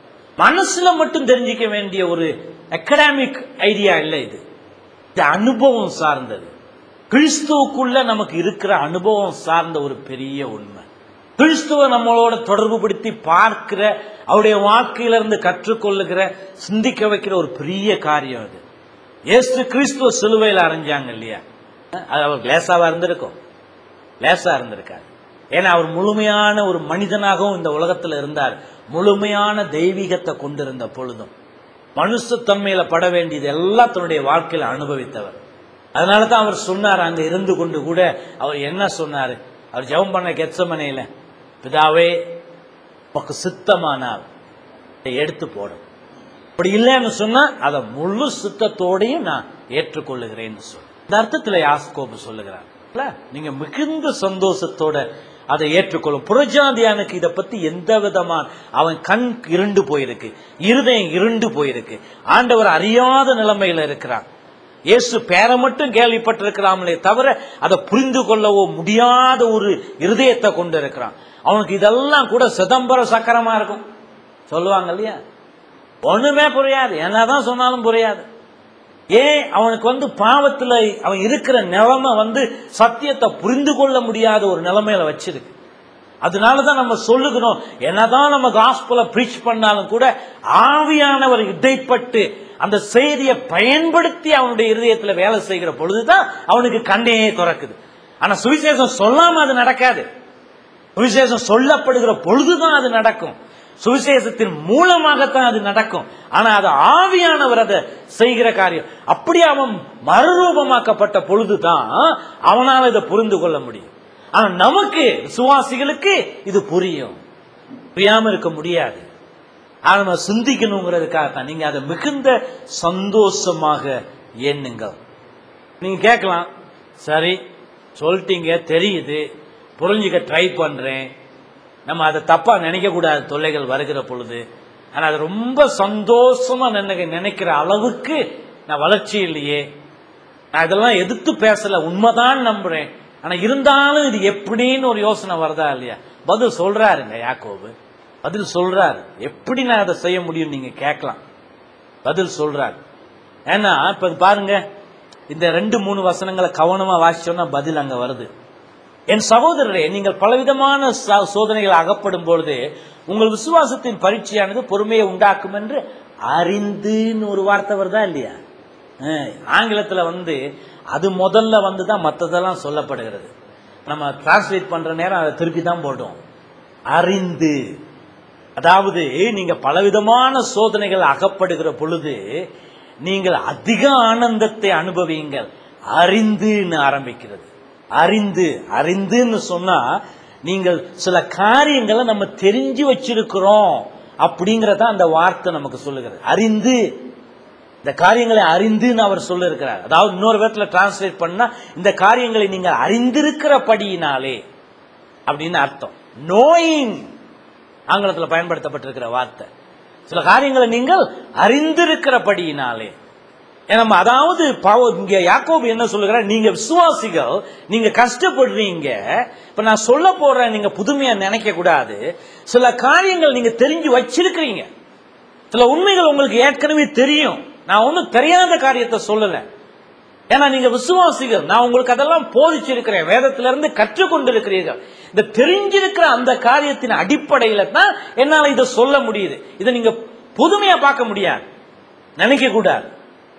மனசுல மட்டும் தெரிஞ்சிக்க வேண்டிய ஒரு அகடாமிக் ஐடியா இல்லை இது இது அனுபவம் சார்ந்தது கிறிஸ்துவுக்குள்ள நமக்கு இருக்கிற அனுபவம் சார்ந்த ஒரு பெரிய உண்மை கிறிஸ்துவ நம்மளோட தொடர்பு படுத்தி பார்க்கிற அவருடைய வாக்கிலிருந்து கற்றுக்கொள்ளுகிற சிந்திக்க வைக்கிற ஒரு பெரிய காரியம் அது ஏசு கிறிஸ்துவ சிலுவையில் அரைஞ்சாங்க இல்லையா அது அவருக்கு லேசாவா இருந்திருக்கும் லேசா இருந்திருக்காரு ஏன்னா அவர் முழுமையான ஒரு மனிதனாகவும் இந்த உலகத்தில் இருந்தார் முழுமையான தெய்வீகத்தை கொண்டிருந்த பொழுதும் மனுஷத்தன்மையில பட வேண்டியது எல்லாம் தன்னுடைய வாழ்க்கையில அனுபவித்தவர் அதனால தான் அவர் சொன்னார் அங்க இருந்து கொண்டு கூட அவர் என்ன சொன்னார் அவர் ஜெபம் பண்ண கெச்சமனையில பிதாவே உமக்கு சித்தமானால் இதை எடுத்து போடும் அப்படி இல்லைன்னு சொன்னா அதை முழு சித்தத்தோடையும் நான் ஏற்றுக்கொள்ளுகிறேன்னு சொல்லு இந்த அர்த்தத்தில் யாஸ்கோபு சொல்லுகிறார் இல்ல? நீங்க மிகுந்த சந்தோஷத்தோட அதை ஏற்றுக்கொள்ளும் புறஜாதியானுக்கு இதை பத்தி எந்த விதமான அவன் கண் இருண்டு போயிருக்கு இருதயம் இருண்டு போயிருக்கு ஆண்டவர் அறியாத நிலைமையில இருக்கிறான் இயேசு பேரை மட்டும் கேள்விப்பட்டிருக்கிறாமலே தவிர அதை புரிந்து கொள்ளவோ முடியாத ஒரு இருதயத்தை கொண்டு இருக்கிறான் அவனுக்கு இதெல்லாம் கூட சிதம்பர சக்கரமா இருக்கும் சொல்லுவாங்க இல்லையா ஒண்ணுமே புரியாது என்னதான் சொன்னாலும் புரியாது ஏன் அவனுக்கு வந்து பாவத்துல அவன் இருக்கிற நிலைமை வந்து சத்தியத்தை புரிந்து கொள்ள முடியாத ஒரு நிலைமையில வச்சிருக்கு அதனாலதான் நம்ம சொல்லுகிறோம் என்னதான் நம்ம காஸ்பல ப்ரீச் பண்ணாலும் கூட ஆவியானவர் இடைப்பட்டு அந்த செய்தியை பயன்படுத்தி அவனுடைய இருதயத்துல வேலை செய்கிற பொழுதுதான் அவனுக்கு கண்ணே திறக்குது ஆனா சுவிசேஷம் சொல்லாம அது நடக்காது சுவிசேஷம் சொல்லப்படுகிற பொழுதுதான் அது நடக்கும் சுவிசேஷத்தின் மூலமாகத்தான் அது நடக்கும் ஆனா அது ஆவியானவர் அதை செய்கிற காரியம் அப்படி அவன் மறுரூபமாக்கப்பட்ட பொழுதுதான் அவனால் இதை புரிந்து கொள்ள முடியும் ஆனா நமக்கு சுவாசிகளுக்கு இது புரியும் புரியாம இருக்க முடியாது ஆனா நம்ம சிந்திக்கணுங்கிறதுக்காக தான் நீங்க அதை மிகுந்த சந்தோஷமாக எண்ணுங்கள் நீங்க கேட்கலாம் சரி சொல்லிட்டீங்க தெரியுது புரிஞ்சுக்க ட்ரை பண்றேன் நம்ம அதை தப்பா நினைக்க கூடாது தொல்லைகள் வருகிற பொழுது ஆனா அது ரொம்ப சந்தோஷமா நினைக்க நினைக்கிற அளவுக்கு நான் வளர்ச்சி இல்லையே நான் இதெல்லாம் எதிர்த்து பேசல உண்மைதான் நம்புறேன் ஆனா இருந்தாலும் இது எப்படின்னு ஒரு யோசனை வருதா இல்லையா பதில் சொல்றாருங்க யாக்கோபு பதில் சொல்றாரு எப்படி நான் அதை செய்ய முடியும் நீங்க கேட்கலாம் பதில் சொல்றாரு ஏன்னா இப்ப பாருங்க இந்த ரெண்டு மூணு வசனங்களை கவனமா வாசிச்சோம்னா பதில் அங்க வருது என் சகோதரரே நீங்கள் பலவிதமான ச- சோதனைகள் அகப்படும் பொழுது உங்கள் விசுவாசத்தின் பரீட்சையானது பொறுமையை உண்டாக்கும் என்று அறிந்துன்னு ஒரு வார்த்தை வருதா இல்லையா அஹ், ஆங்கிலத்துல வந்து அது முதல்ல வந்து தான் மற்றதெல்லாம் சொல்லப்படுகிறது நம்ம டிரான்ஸ்லேட் பண்ற நேரம் அதை திருப்பி தான் போட்டோம் அறிந்து அதாவது நீங்க பலவிதமான சோதனைகள் அகப்படுகிற பொழுது நீங்கள் அதிக ஆனந்தத்தை அனுபவியுங்கள் அறிந்துன்னு ஆரம்பிக்கிறது அறிந்து அறிந்துன்னு சொன்னா நீங்கள் சில காரியங்களை நம்ம தெரிஞ்சு வச்சிருக்கிறோம் அப்படிங்கறத அந்த வார்த்தை நமக்கு சொல்லுகிறது அறிந்து இந்த காரியங்களை அறிந்துன்னு அவர் சொல்லிருக்கிறார் அதாவது இன்னொரு விதத்துல டிரான்ஸ்லேட் பண்ணா இந்த காரியங்களை நீங்கள் அறிந்திருக்கிறபடியினாலே அப்படின்னு அர்த்தம் நோயிங் ஆங்கிலத்தில் பயன்படுத்தப்பட்டிருக்கிற வார்த்தை சில காரியங்களை நீங்கள் அறிந்திருக்கிறபடியினாலே ஏன்னா, நம்ம அதாவது பாவ- இங்க யாக்கோபு என்ன சொல்லுகிறார் நீங்க விசுவாசிகள் நீங்க கஷ்டப்படுறீங்க இப்ப நான் சொல்ல போறேன் நீங்க புதுமையா நினைக்க கூடாது சில காரியங்கள் நீங்க தெரிஞ்சு வச்சிருக்கிறீங்க சில உண்மைகள் உங்களுக்கு ஏற்கனவே தெரியும் நான் ஒன்றும் தெரியாத காரியத்தை சொல்லல ஏன்னா நீங்க விசுவாசிகள் நான் உங்களுக்கு அதெல்லாம் போதிச்சிருக்கிறேன் வேதத்திலிருந்து இருந்து கற்றுக்கொண்டிருக்கிறீர்கள் இந்த தெரிஞ்சிருக்கிற அந்த காரியத்தின் அடிப்படையில தான் என்னால இதை சொல்ல முடியுது இதை நீங்க புதுமையா பார்க்க முடியாது நினைக்க கூடாது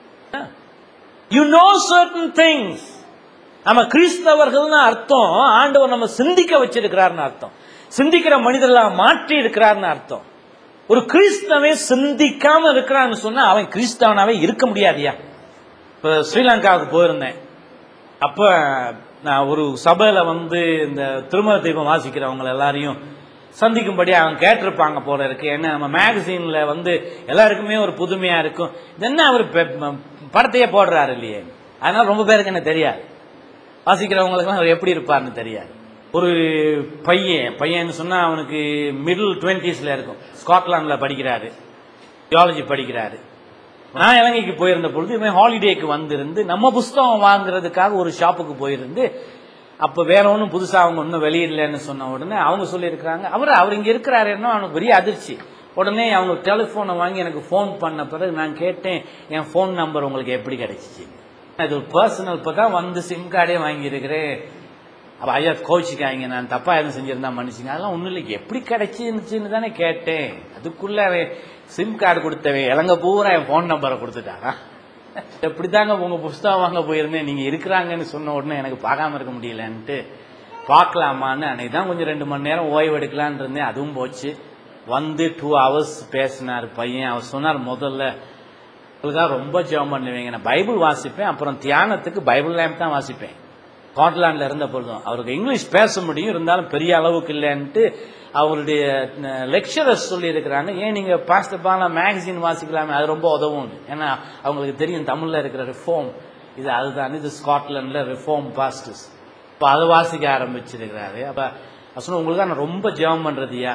யூ நோ சர்டன் திங்ஸ் நம்ம கிறிஸ்தவர்கள்னு அர்த்தம் ஆண்டவர் நம்ம சிந்திக்க வச்சிருக்கிறார்னு அர்த்தம் சிந்திக்கிற மனிதர்களாக மாற்றி இருக்கிறார்னு அர்த்தம் ஒரு கிறிஸ்தவன் சிந்திக்காம இருக்கிறான்னு சொன்னா அவன் கிறிஸ்தவனாவே இருக்க முடியாதியா இப்போ ஸ்ரீலங்காவுக்கு போயிருந்தேன் அப்ப நான் ஒரு சபையில வந்து இந்த திருமண தீபம் வாசிக்கிறவங்க எல்லாரையும் சந்திக்கும்படி அவங்க கேட்டிருப்பாங்க போல இருக்கு என்ன நம்ம மேகசீன்ல வந்து எல்லாருக்குமே ஒரு புதுமையா இருக்கும் இது என்ன அவர் பெ- ம- படத்தையே போடுறாரு இல்லையே அதனால ரொம்ப பேருக்கு என்ன தெரியாது வாசிக்கிறவங்களுக்குலாம் அவர் எப்படி இருப்பார்னு தெரியாது ஒரு பையன் பையன் சொன்னா அவனுக்கு மிடில் டுவெண்ட்டீஸ்ல இருக்கும் ஸ்காட்லாந்துல படிக்கிறாரு தியாலஜி படிக்கிறாரு நான் இலங்கைக்கு போயிருந்த பொழுது இவன் ஹாலிடேக்கு வந்திருந்து நம்ம புஸ்தகம் வாங்குறதுக்காக ஒரு ஷாப்புக்கு போயிருந்து அப்ப வேற ஒன்றும் புதுசா அவங்க ஒன்றும் வெளியிடலன்னு சொன்ன உடனே அவங்க சொல்லியிருக்கிறாங்க அவர் அவர் இங்க இருக்கிறாருன்னா அவனுக்கு பெரிய அதிர்ச்சி உடனே அவங்க டெலிஃபோனை வாங்கி எனக்கு ஃபோன் பண்ண பிறகு நான் கேட்டேன் என் ஃபோன் நம்பர் உங்களுக்கு எப்படி கிடைச்சிச்சு இது ஒரு பர்சனல் இப்போ தான் வந்து சிம் கார்டே வாங்கியிருக்கிறேன் அப்ப ஐயா கோச்சிக்காங்க நான் தப்பா எதுவும் செஞ்சிருந்தா மன்னிச்சுங்க அதெல்லாம் ஒண்ணும் இல்லை எப்படி கிடைச்சிருந்துச்சுன்னு தானே கேட்டேன் அதுக்குள்ள அவன் சிம் கார்டு கொடுத்தவன் இலங்க பூரா என் ஃபோன் நம்பரை கொடுத்துட்டாரா எப்படிதாங்க உங்க புஸ்தகம் வாங்க போயிருந்தேன் நீங்க இருக்கிறாங்கன்னு சொன்ன உடனே எனக்கு பார்க்காம இருக்க முடியலன்ட்டு பார்க்கலாமான்னு அன்னைக்கு தான் கொஞ்சம் ரெண்டு மணி நேரம் ஓய்வு எடுக்கலான்னு இருந்தேன் அதுவும் போச்சு வந்து டூ ஹவர்ஸ் பேசினார் பையன் அவர் சொன்னார் முதல்ல உங்களுக்காக ரொம்ப ஜெபம் பண்ணுவீங்க நான் பைபிள் வாசிப்பேன் அப்புறம் தியானத்துக்கு பைபிள் லேம்ப் தான் வாசிப்பேன் ஸ்காட்லாண்டில் இருந்த பொழுதும் அவருக்கு இங்கிலீஷ் பேச முடியும் இருந்தாலும் பெரிய அளவுக்கு இல்லைன்ட்டு அவருடைய லெக்சரர்ஸ் சொல்லி இருக்கிறாங்க ஏன் நீங்க பாஸ்டர் பாலா மேகசின் வாசிக்கலாமே அது ரொம்ப உதவும் ஏன்னா அவங்களுக்கு தெரியும் தமிழ்ல இருக்கிற ரிஃபார்ம் இது அதுதான் இது ஸ்காட்லாண்டில் ரிஃபார்ம் பாஸ்டர்ஸ் இப்போ அதை வாசிக்க ஆரம்பிச்சிருக்கிறாரு அப்போ சொன்ன உங்களுக்கு நான் ரொம்ப ஜெபம் பண்றதுயா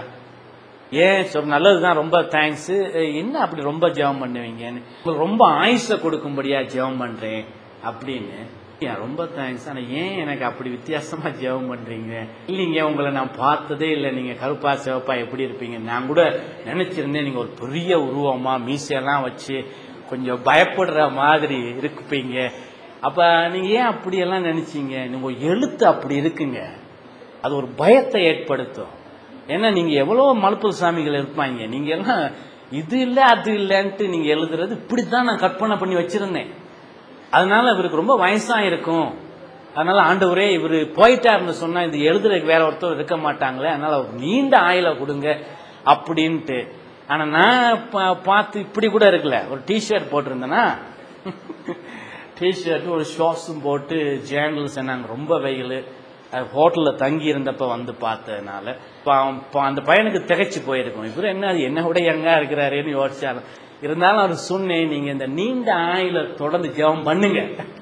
ஏன் சொல் நல்லதுதான் ரொம்ப தேங்க்ஸ் என்ன அப்படி ரொம்ப ஜெபம் பண்ணுவீங்கன்னு உங்களுக்கு ரொம்ப ஆயுச கொடுக்கும்படியா ஜெபம் பண்றேன் அப்படின்னு "ஐயா, ரொம்ப தேங்க்ஸ் ஆனா ஏன் எனக்கு அப்படி வித்தியாசமா ஜெபம் பண்றீங்க இல்லைங்க உங்களை நான் பார்த்ததே இல்லை நீங்க கருப்பா சிவப்பா எப்படி இருப்பீங்க நான் கூட நினைச்சிருந்தேன் நீங்க ஒரு பெரிய உருவமா மீசையெல்லாம் வச்சு கொஞ்சம் பயப்படுற மாதிரி இருப்பீங்க அப்ப நீங்க ஏன் அப்படியெல்லாம் நினைச்சீங்க நீங்க எழுத்து அப்படி இருக்குங்க அது ஒரு பயத்தை ஏற்படுத்தும் ஏன்னா நீங்க எவ்வளவு மலுப்பல் சாமிகள் இருப்பாங்க நீங்க எல்லாம் இது இல்ல அது இல்லைன்ட்டு நீங்க எழுதுறது இப்படித்தான் நான் கற்பனை பண்ணி வச்சிருந்தேன் அதனால இவருக்கு ரொம்ப வயசா இருக்கும் அதனால ஆண்டவரே இவர் போயிட்டாருன்னு சொன்னா இது எழுதுறதுக்கு வேற ஒருத்தர் இருக்க மாட்டாங்களே அதனால அவருக்கு நீண்ட ஆயுள கொடுங்க அப்படின்ட்டு ஆனா நான் பா- பார்த்து இப்படி கூட இருக்கல ஒரு டிஷர்ட் போட்டிருந்தேன்னா டிஷர்ட் ஒரு ஷார்ட்ஸும் போட்டு ஜேர்னல்ஸ் நாங்க ரொம்ப வெயில் ஹோட்டலில் தங்கி இருந்தப்ப வந்து பார்த்ததுனால பாவம், பா- அந்த பையனுக்கு திகைச்சு போயிருக்கும் இவர் என்ன அது என்ன விட யங்கா இருக்கிறாருன்னு யோசிச்சாலும் இருந்தாலும் அவர் சொன்னேன் நீங்க இந்த நீண்ட ஆயுள தொடர்ந்து ஜெபம் பண்ணுங்க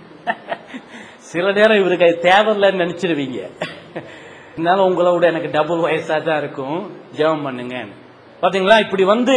சில நேரம் இவருக்கு அது தேவையில்லைன்னு நினைச்சிருவீங்க இருந்தாலும் உங்களை விட எனக்கு டபுள் வயசா தான் இருக்கும் ஜெபம் பண்ணுங்க பாத்தீங்களா இப்படி வந்து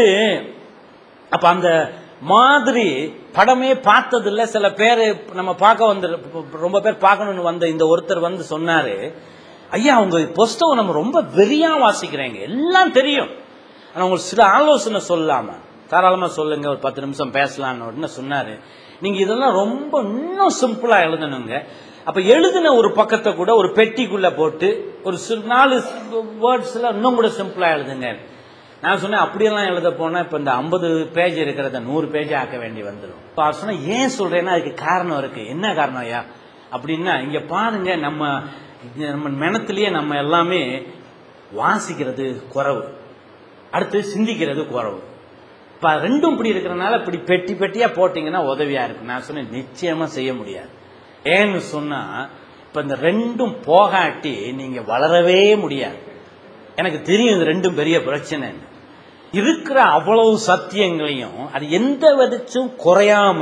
அப்ப அந்த மாதிரி படமே பார்த்ததில்ல சில பேர் நம்ம பார்க்க வந்து ரொம்ப பேர் பார்க்கணும்னு வந்த இந்த ஒருத்தர் வந்து சொன்னாரு ஐயா உங்க புஸ்தகம் நம்ம ரொம்ப வெறியா வாசிக்கிறேங்க எல்லாம் தெரியும் ஆனா உங்களுக்கு சில ஆலோசனை சொல்லாம தாராளமா சொல்லுங்க ஒரு பத்து நிமிஷம் பேசலாம்னு உடனே சொன்னாரு நீங்க இதெல்லாம் ரொம்ப இன்னும் சிம்பிளா எழுதணுங்க அப்ப எழுதின ஒரு பக்கத்தை கூட ஒரு பெட்டிக்குள்ள போட்டு ஒரு சி- நாலு வேர்ட்ஸ்ல இன்னும் கூட சிம்பிளா எழுதுங்க நான் சொன்னேன் அப்படியெல்லாம் எழுத போனா இப்ப இந்த ஐம்பது பேஜ் இருக்கிறத நூறு பேஜ் ஆக்க வேண்டி வந்துடும் இப்போ அவர் சொன்னா ஏன் சொல்றேன்னா அதுக்கு காரணம் இருக்கு என்ன காரணம் ஐயா அப்படின்னா இங்க பாருங்க நம்ம இங்க நம்ம மனத்திலேயே நம்ம எல்லாமே வாசிக்கிறது குறைவு அடுத்து சிந்திக்கிறது குறைவு இப்ப ரெண்டும் இப்படி இருக்கிறனால இப்படி பெட்டி பெட்டியா போட்டீங்கன்னா உதவியா இருக்கு நான் சொன்னேன் நிச்சயமா செய்ய முடியாது ஏன்னு சொன்னா இப்ப இந்த ரெண்டும் போகாட்டி நீங்க வளரவே முடியாது எனக்கு தெரியும் இது ரெண்டும் பெரிய பிரச்சனை இருக்கிற அவ்வளவு சத்தியங்களையும் அது எந்த விதச்சும் குறையாம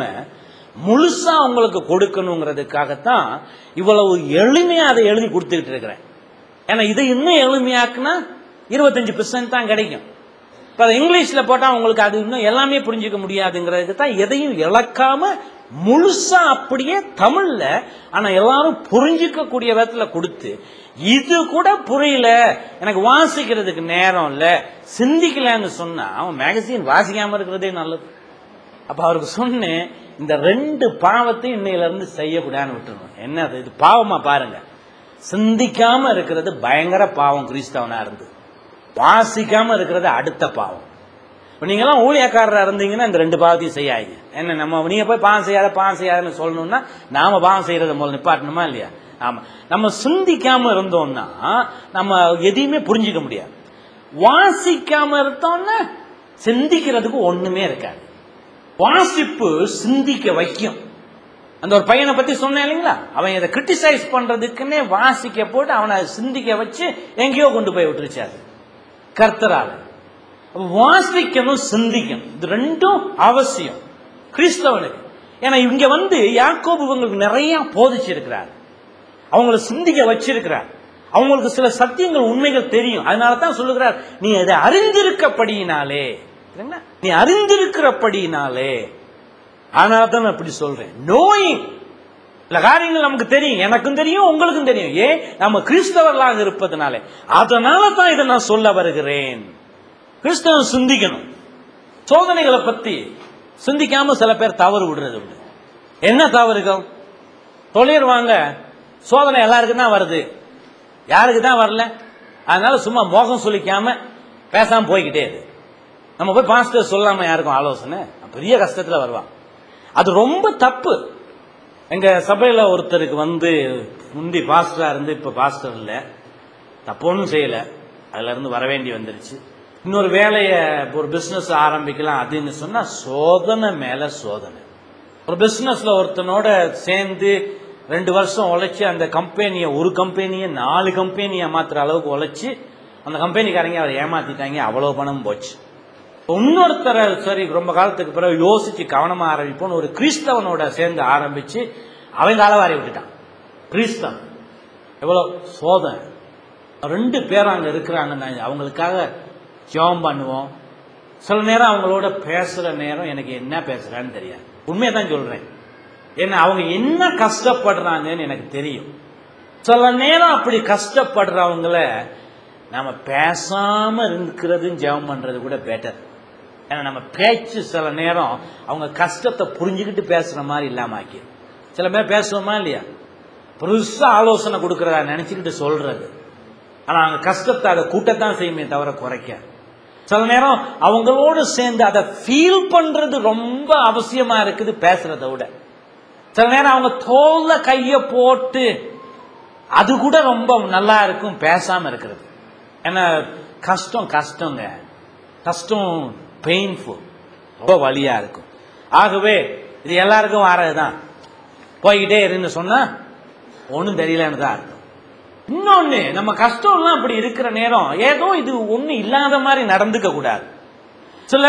முழுசா உங்களுக்கு கொடுக்கணுங்கிறதுக்காகத்தான் இவ்வளவு எளிமையா அதை எழுதி கொடுத்துக்கிட்டு இருக்கிறேன் ஏன்னா இதை இன்னும் எளிமையாக்குனா இருபத்தஞ்சு பெர்சன்ட் தான் கிடைக்கும் இப்ப அதை இங்கிலீஷ்ல போட்டா உங்களுக்கு அது இன்னும் எல்லாமே புரிஞ்சுக்க முடியாதுங்கிறதுக்கு தான் எதையும் இழக்காம முழுசா அப்படியே தமிழ்ல ஆனா எல்லாரும் புரிஞ்சுக்க கூடிய விதத்துல கொடுத்து இது கூட புரியல எனக்கு வாசிக்கிறதுக்கு நேரம் இல்ல சிந்திக்கலன்னு சொன்னா அவன் மேகசின் வாசிக்காம இருக்கிறதே நல்லது அப்ப அவருக்கு சொன்னேன் இந்த ரெண்டு பாவத்தையும் இன்னையில இருந்து செய்யக்கூடாதுன்னு விட்டுருணும் என்ன அது? இது பாவமா பாருங்க சிந்திக்காம இருக்கிறது பயங்கர பாவம் கிறிஸ்தவனா இருந்து வாசிக்காம இருக்கிறது அடுத்த பாவம் இப்ப நீங்க எல்லாம் ஊழியக்காரரா இருந்தீங்கன்னா இந்த ரெண்டு பாவத்தையும் செய்யாதீங்க என்ன நம்ம நீங்க போய் பாவம் செய்யாத பாவம் செய்யாதுன்னு சொல்லணும்னா நாம பாவம் செய்யறத முதல்ல நிப்பாட்டணுமா இல்லையா ஆமா நம்ம சிந்திக்காம இருந்தோம்னா நம்ம எதையுமே புரிஞ்சுக்க முடியாது வாசிக்காம இருந்தோம்னா சிந்திக்கிறதுக்கு ஒண்ணுமே இருக்காது வாசிப்பு சிந்திக்க வைக்கும் அந்த ஒரு பையனை பத்தி சொன்னேன் இல்லைங்களா அவன் இதை கிரிட்டிசைஸ் பண்றதுக்குன்னே வாசிக்க போட்டு அவனை சிந்திக்க வச்சு எங்கேயோ கொண்டு போய் விட்டுருச்சாரு கர்த்தரால அப்ப வாசிக்கணும் சிந்திக்கணும் இது ரெண்டும் அவசியம் கிறிஸ்தவனுக்கு ஏன்னா இங்க வந்து யாக்கோபு இவங்களுக்கு நிறைய போதிச்சிருக்கிறார் அவங்கள சிந்திக்க வச்சிருக்கிறார் அவங்களுக்கு சில சத்தியங்கள் உண்மைகள் தெரியும் அதனால தான் சொல்லுகிறார் நீ அதை அறிந்திருக்கப்படியினாலே சரிங்களா? நீ அறிந்திருக்கிறபடியினாலே அதனால தான் நான் இப்படி சொல்றேன் நோயிங் இல்ல காரியங்கள் நமக்கு தெரியும் எனக்கும் தெரியும் உங்களுக்கும் தெரியும் ஏன் நம்ம கிறிஸ்தவர்களாக இருப்பதனாலே அதனால தான் இதை நான் சொல்ல வருகிறேன் கிறிஸ்தவன் சிந்திக்கணும் சோதனைகளை பத்தி சிந்திக்காம சில பேர் தவறு விடுறது உண்டு என்ன தவறுகள் சொல்லிடுவாங்க சோதனை எல்லாருக்கும் தான் வருது யாருக்கு தான் வரல அதனால சும்மா மோகம் சொல்லிக்காம பேசாம போய்கிட்டே இரு நம்ம போய் பாஸ்டர் சொல்லாம யாருக்கும் ஆலோசனை பெரிய கஷ்டத்துல வருவான் அது ரொம்ப தப்பு எங்க சபையில ஒருத்தருக்கு வந்து முந்தி பாஸ்டரா இருந்து இப்ப பாஸ்டர் இல்ல தப்பு ஒன்றும் செய்யல அதுல இருந்து வர வேண்டி வந்துருச்சு இன்னொரு வேலையை ஒரு பிசினஸ் ஆரம்பிக்கலாம் அப்படின்னு சொன்னா சோதனை மேல சோதனை ஒரு பிசினஸ்ல ஒருத்தனோட சேர்ந்து ரெண்டு வருஷம் உழைச்சி அந்த கம்பெனியை ஒரு கம்பெனியை நாலு கம்பெனியை ஏமாத்துற அளவுக்கு உழைச்சி அந்த கம்பெனிக்காரங்க அவரை ஏமாத்திட்டாங்க அவ்வளவு பணம் போச்சு இன்னொருத்தரை சரி ரொம்ப காலத்துக்கு பிறகு யோசிச்சு கவனமா ஆரம்பிப்போம்னு ஒரு கிறிஸ்தவனோட சேர்ந்து ஆரம்பிச்சு அவன் காலவாரி விட்டுட்டான் கிறிஸ்தவன் எவ்வளவு சோதனை ரெண்டு பேர் அங்க இருக்கிறாங்கன்னா அவங்களுக்காக ஜெபம் பண்ணுவோம் சில நேரம் அவங்களோட பேசுற நேரம் எனக்கு என்ன பேசுறான்னு தெரியாது உண்மையை தான் சொல்றேன் ஏன்னா அவங்க என்ன கஷ்டப்படுறாங்கன்னு எனக்கு தெரியும் சில நேரம் அப்படி கஷ்டப்படுறவங்கள நாம பேசாம இருக்கிறதும் ஜெபம் பண்றது கூட பெட்டர் ஏன்னா நம்ம பேச்சு சில நேரம் அவங்க கஷ்டத்தை புரிஞ்சுக்கிட்டு பேசுற மாதிரி இல்லாம ஆக்கிடும் சில பேர் பேசுவோமா இல்லையா பெருசா ஆலோசனை கொடுக்கறதா நினைச்சுக்கிட்டு சொல்றது ஆனா அவங்க கஷ்டத்தை அதை கூட்டத்தான் செய்யுமே தவிர குறைக்க சில நேரம் அவங்களோடு சேர்ந்து அதை ஃபீல் பண்றது ரொம்ப அவசியமா இருக்குது பேசுறதை விட சில நேரம் அவங்க தோல்ல கைய போட்டு அது கூட ரொம்ப நல்லா இருக்கும் பேசாம இருக்கிறது ஏன்னா கஷ்டம் கஷ்டங்க கஷ்டம் பெயின்ஃபுல் ரொம்ப வலியா இருக்கும் ஆகவே இது எல்லாருக்கும் வாரதுதான் போய்கிட்டே இருன்னு சொன்னா ஒன்றும் தெரியலன்னு தான் இருக்கும் இன்னொன்னு நம்ம கஷ்டம்லாம் அப்படி இருக்கிற நேரம் ஏதோ இது ஒண்ணு இல்லாத மாதிரி நடந்துக்க கூடாது சில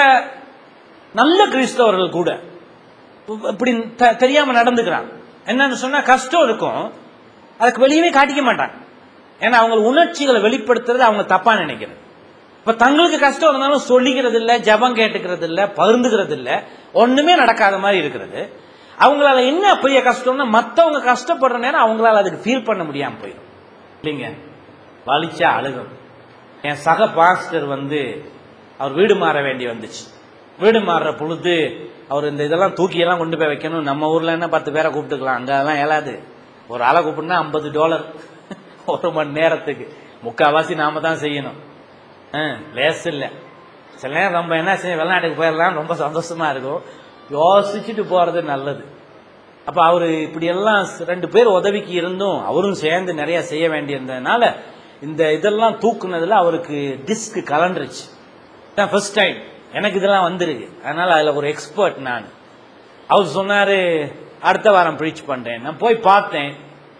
நல்ல கிறிஸ்தவர்கள் கூட இப்படி த- தெரியாம நடந்துக்கிறாங்க என்னன்னு சொன்னா கஷ்டம் இருக்கும் அதுக்கு வெளியவே காட்டிக்க மாட்டாங்க ஏன்னா அவங்க உணர்ச்சிகளை வெளிப்படுத்துறது அவங்க தப்பா நினைக்கிறது இப்ப தங்களுக்கு கஷ்டம் இருந்தாலும் சொல்லிக்கிறது இல்ல ஜபம் கேட்டுக்கிறது இல்ல பகிர்ந்துக்கிறது இல்ல ஒண்ணுமே நடக்காத மாதிரி இருக்கிறது அவங்களால என்ன பெரிய கஷ்டம்னா மத்தவங்க கஷ்டப்படுற நேரம் அவங்களால அதுக்கு ஃபீல் பண்ண முடியாம போயிடும் இல்லைங்க வலிச்சா அழுகும் என் சக பாஸ்டர் வந்து அவர் வீடு மாற வேண்டி வந்துச்சு வீடு மாறுற பொழுது அவர் இந்த இதெல்லாம் தூக்கியெல்லாம் கொண்டு போய் வைக்கணும் நம்ம ஊர்ல என்ன பத்து பேரை கூப்பிட்டுக்கலாம் அங்க அதெல்லாம் இயலாது ஒரு ஆளை கூப்பிட்டுனா ஐம்பது டாலர் ஒரு மணி நேரத்துக்கு முக்காவாசி நாம தான் செய்யணும் ஆ, லேஸ் இல்லை சில நேரம் நம்ம என்ன செய்ய வெளிநாட்டுக்கு போயிடலாம் ரொம்ப சந்தோஷமா இருக்கும் யோசிச்சுட்டு போறது நல்லது அப்ப அவரு இப்படி எல்லாம் ஸ்- ரெண்டு பேர் உதவிக்கு இருந்தும் அவரும் சேர்ந்து நிறைய செய்ய வேண்டியிருந்ததுனால இந்த இதெல்லாம் தூக்குனதுல அவருக்கு டிஸ்க் கலண்டுருச்சு தான் ஃபர்ஸ்ட் டைம் எனக்கு இதெல்லாம் வந்திருக்கு அதனால அதுல ஒரு எக்ஸ்பர்ட் நான் அவர் சொன்னாரு அடுத்த வாரம் ப்ரீச் பண்றேன் நான் போய் பார்த்தேன்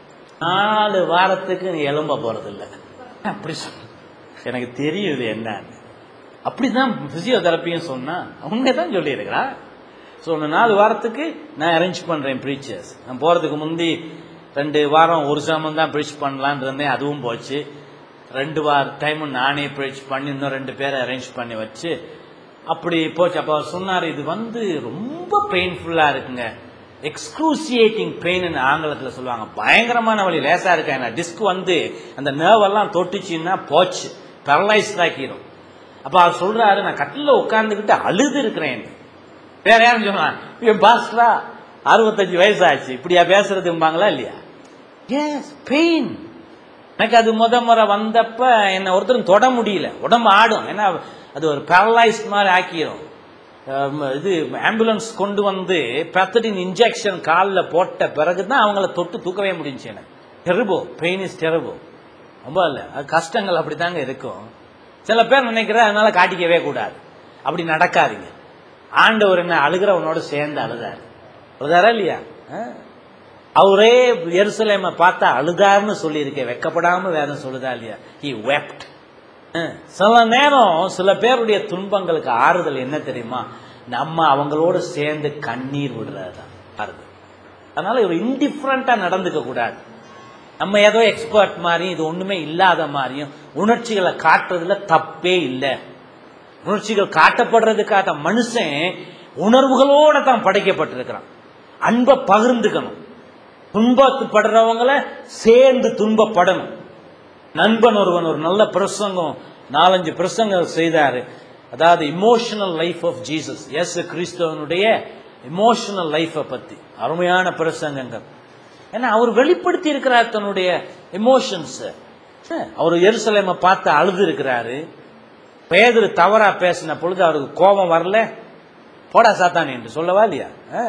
நாலு வாரத்துக்கு நீ எலும்ப போறது இல்ல அப்படி சொன்ன எனக்கு தெரியும் இது என்னன்னு அப்படிதான் பிசியோதெரப்பியும் சொன்னா உண்மைதான் சொல்லியிருக்கிறா ஸோ இந்த நாலு வாரத்துக்கு நான் அரேஞ்ச் பண்றேன் ப்ரீச்சர்ஸ் நான் போறதுக்கு முந்தி ரெண்டு வாரம் ஒரு சாமம் தான் ப்ரீச் பண்ணலான்னு இருந்தேன் அதுவும் போச்சு ரெண்டு வார டைமும் நானே ப்ரீச் பண்ணி இன்னும் ரெண்டு பேரை அரேஞ்ச் பண்ணி வச்சு அப்படி போச்சு அப்போ அவர் சொன்னார் இது வந்து ரொம்ப பெயின்ஃபுல்லா இருக்குங்க எக்ஸ்க்ரூசியேட்டிங் பெயின் ஆங்கிலத்தில் சொல்லுவாங்க பயங்கரமான வழி லேசா இருக்கேன் டிஸ்க் வந்து அந்த nerve எல்லாம் தொட்டுச்சுன்னா போச்சு பேரலைஸ்ட் ஆக்கிரும் அப்ப அவர் சொல்றாரு நான் கட்டில உட்கார்ந்துகிட்டு அழுது இருக்கிறேன் வேற யாரும் சொன்னான் இவன் பாஸ்டரா அறுபத்தஞ்சு வயசு ஆச்சு இப்படியா பேசுறதும்பாங்களா இல்லையா எஸ் பெயின் எனக்கு அது முத முறை வந்தப்ப என்னை ஒருத்தரும் தொட முடியல உடம்பு ஆடும் ஏன்னா அது ஒரு பேரலைஸ் மாதிரி ஆக்கிரும் அஹ் இது ஆம்புலன்ஸ் கொண்டு வந்து பெத்தடின் இன்ஜெக்ஷன் காலில் போட்ட பிறகு தான் அவங்கள தொட்டு தூக்கவே முடிஞ்சு எனக்கு டெருபோ பெயின் இஸ் டெருபோ ரொம்ப இல்லை அது கஷ்டங்கள் அப்படித்தாங்க இருக்கும் சில பேர் நினைக்கிற அதனால காட்டிக்கவே கூடாது அப்படி நடக்காதீங்க ஆண்டவர் என்ன அழுகிறவனோட சேர்ந்து அழுதாரு அழுதாரா இல்லையா அஹ்? அவரே எருசலேமை பார்த்தா அழுதாருன்னு சொல்லியிருக்கேன் வெக்கப்படாம வேதம் சொல்லுதா இல்லையா ஹி வெப்ட் சில நேரம் சில பேருடைய துன்பங்களுக்கு ஆறுதல் என்ன தெரியுமா நம்ம அவங்களோட சேர்ந்து கண்ணீர் விடுறது தான் ஆறுதல் அதனால ஒரு இன்டிஃபரண்டா நடந்துக்க கூடாது நம்ம ஏதோ எக்ஸ்பர்ட் மாதிரியும் இது ஒண்ணுமே இல்லாத மாதிரியும் உணர்ச்சிகளை காட்டுறதுல தப்பே இல்லை உணர்ச்சிகள் காட்டப்படுறதுக்காக மனுஷன் உணர்வுகளோட தான் படைக்கப்பட்டிருக்கிறான் அன்பை பகிர்ந்துக்கணும் துன்பப்படுறவங்கள சேர்ந்து துன்பப்படணும் நண்பன் ஒருவன் ஒரு நல்ல பிரசங்கம் நாலஞ்சு பிரசங்கம் செய்தாரு அதாவது இமோஷனல் லைஃப் ஆஃப் ஜீசஸ் எஸ் கிறிஸ்தவனுடைய இமோஷனல் லைஃபை பத்தி அருமையான பிரசங்கங்கள் ஏன்னா அவர் வெளிப்படுத்தி இருக்கிறார் தன்னுடைய இமோஷன்ஸ் அவர் எருசலேமை பார்த்து அழுது இருக்கிறாரு பேதரு தவறா பேசின பொழுது அவருக்கு கோபம் வரல போடா சாத்தானே என்று சொல்லவா இல்லையா ஆ.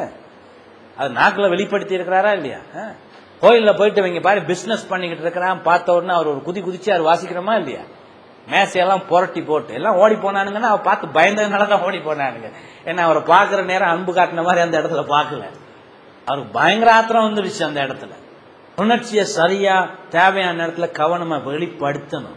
அது நாக்கில் வெளிப்படுத்தி இருக்கிறாரா இல்லையா ஆ. கோயில்ல போயிட்டு இவங்க பாரு பிசினஸ் பண்ணிக்கிட்டு இருக்கிறான் பார்த்த உடனே அவர் ஒரு குதி குதிச்சார் வாசிக்கிறோமா இல்லையா மேசையெல்லாம் புரட்டி போட்டு எல்லாம் ஓடி போனானுங்கன்னா அவர் பார்த்து பயந்ததுனால தான் ஓடி போனானுங்க ஏன்னா அவரை பார்க்குற நேரம் அன்பு காட்டின மாதிரி அந்த இடத்துல பார்க்கல அவருக்கு பயங்கர ஆத்திரம் வந்துடுச்சு அந்த இடத்துல உணர்ச்சியை சரியா தேவையான நேரத்துல கவனமா வெளிப்படுத்தணும்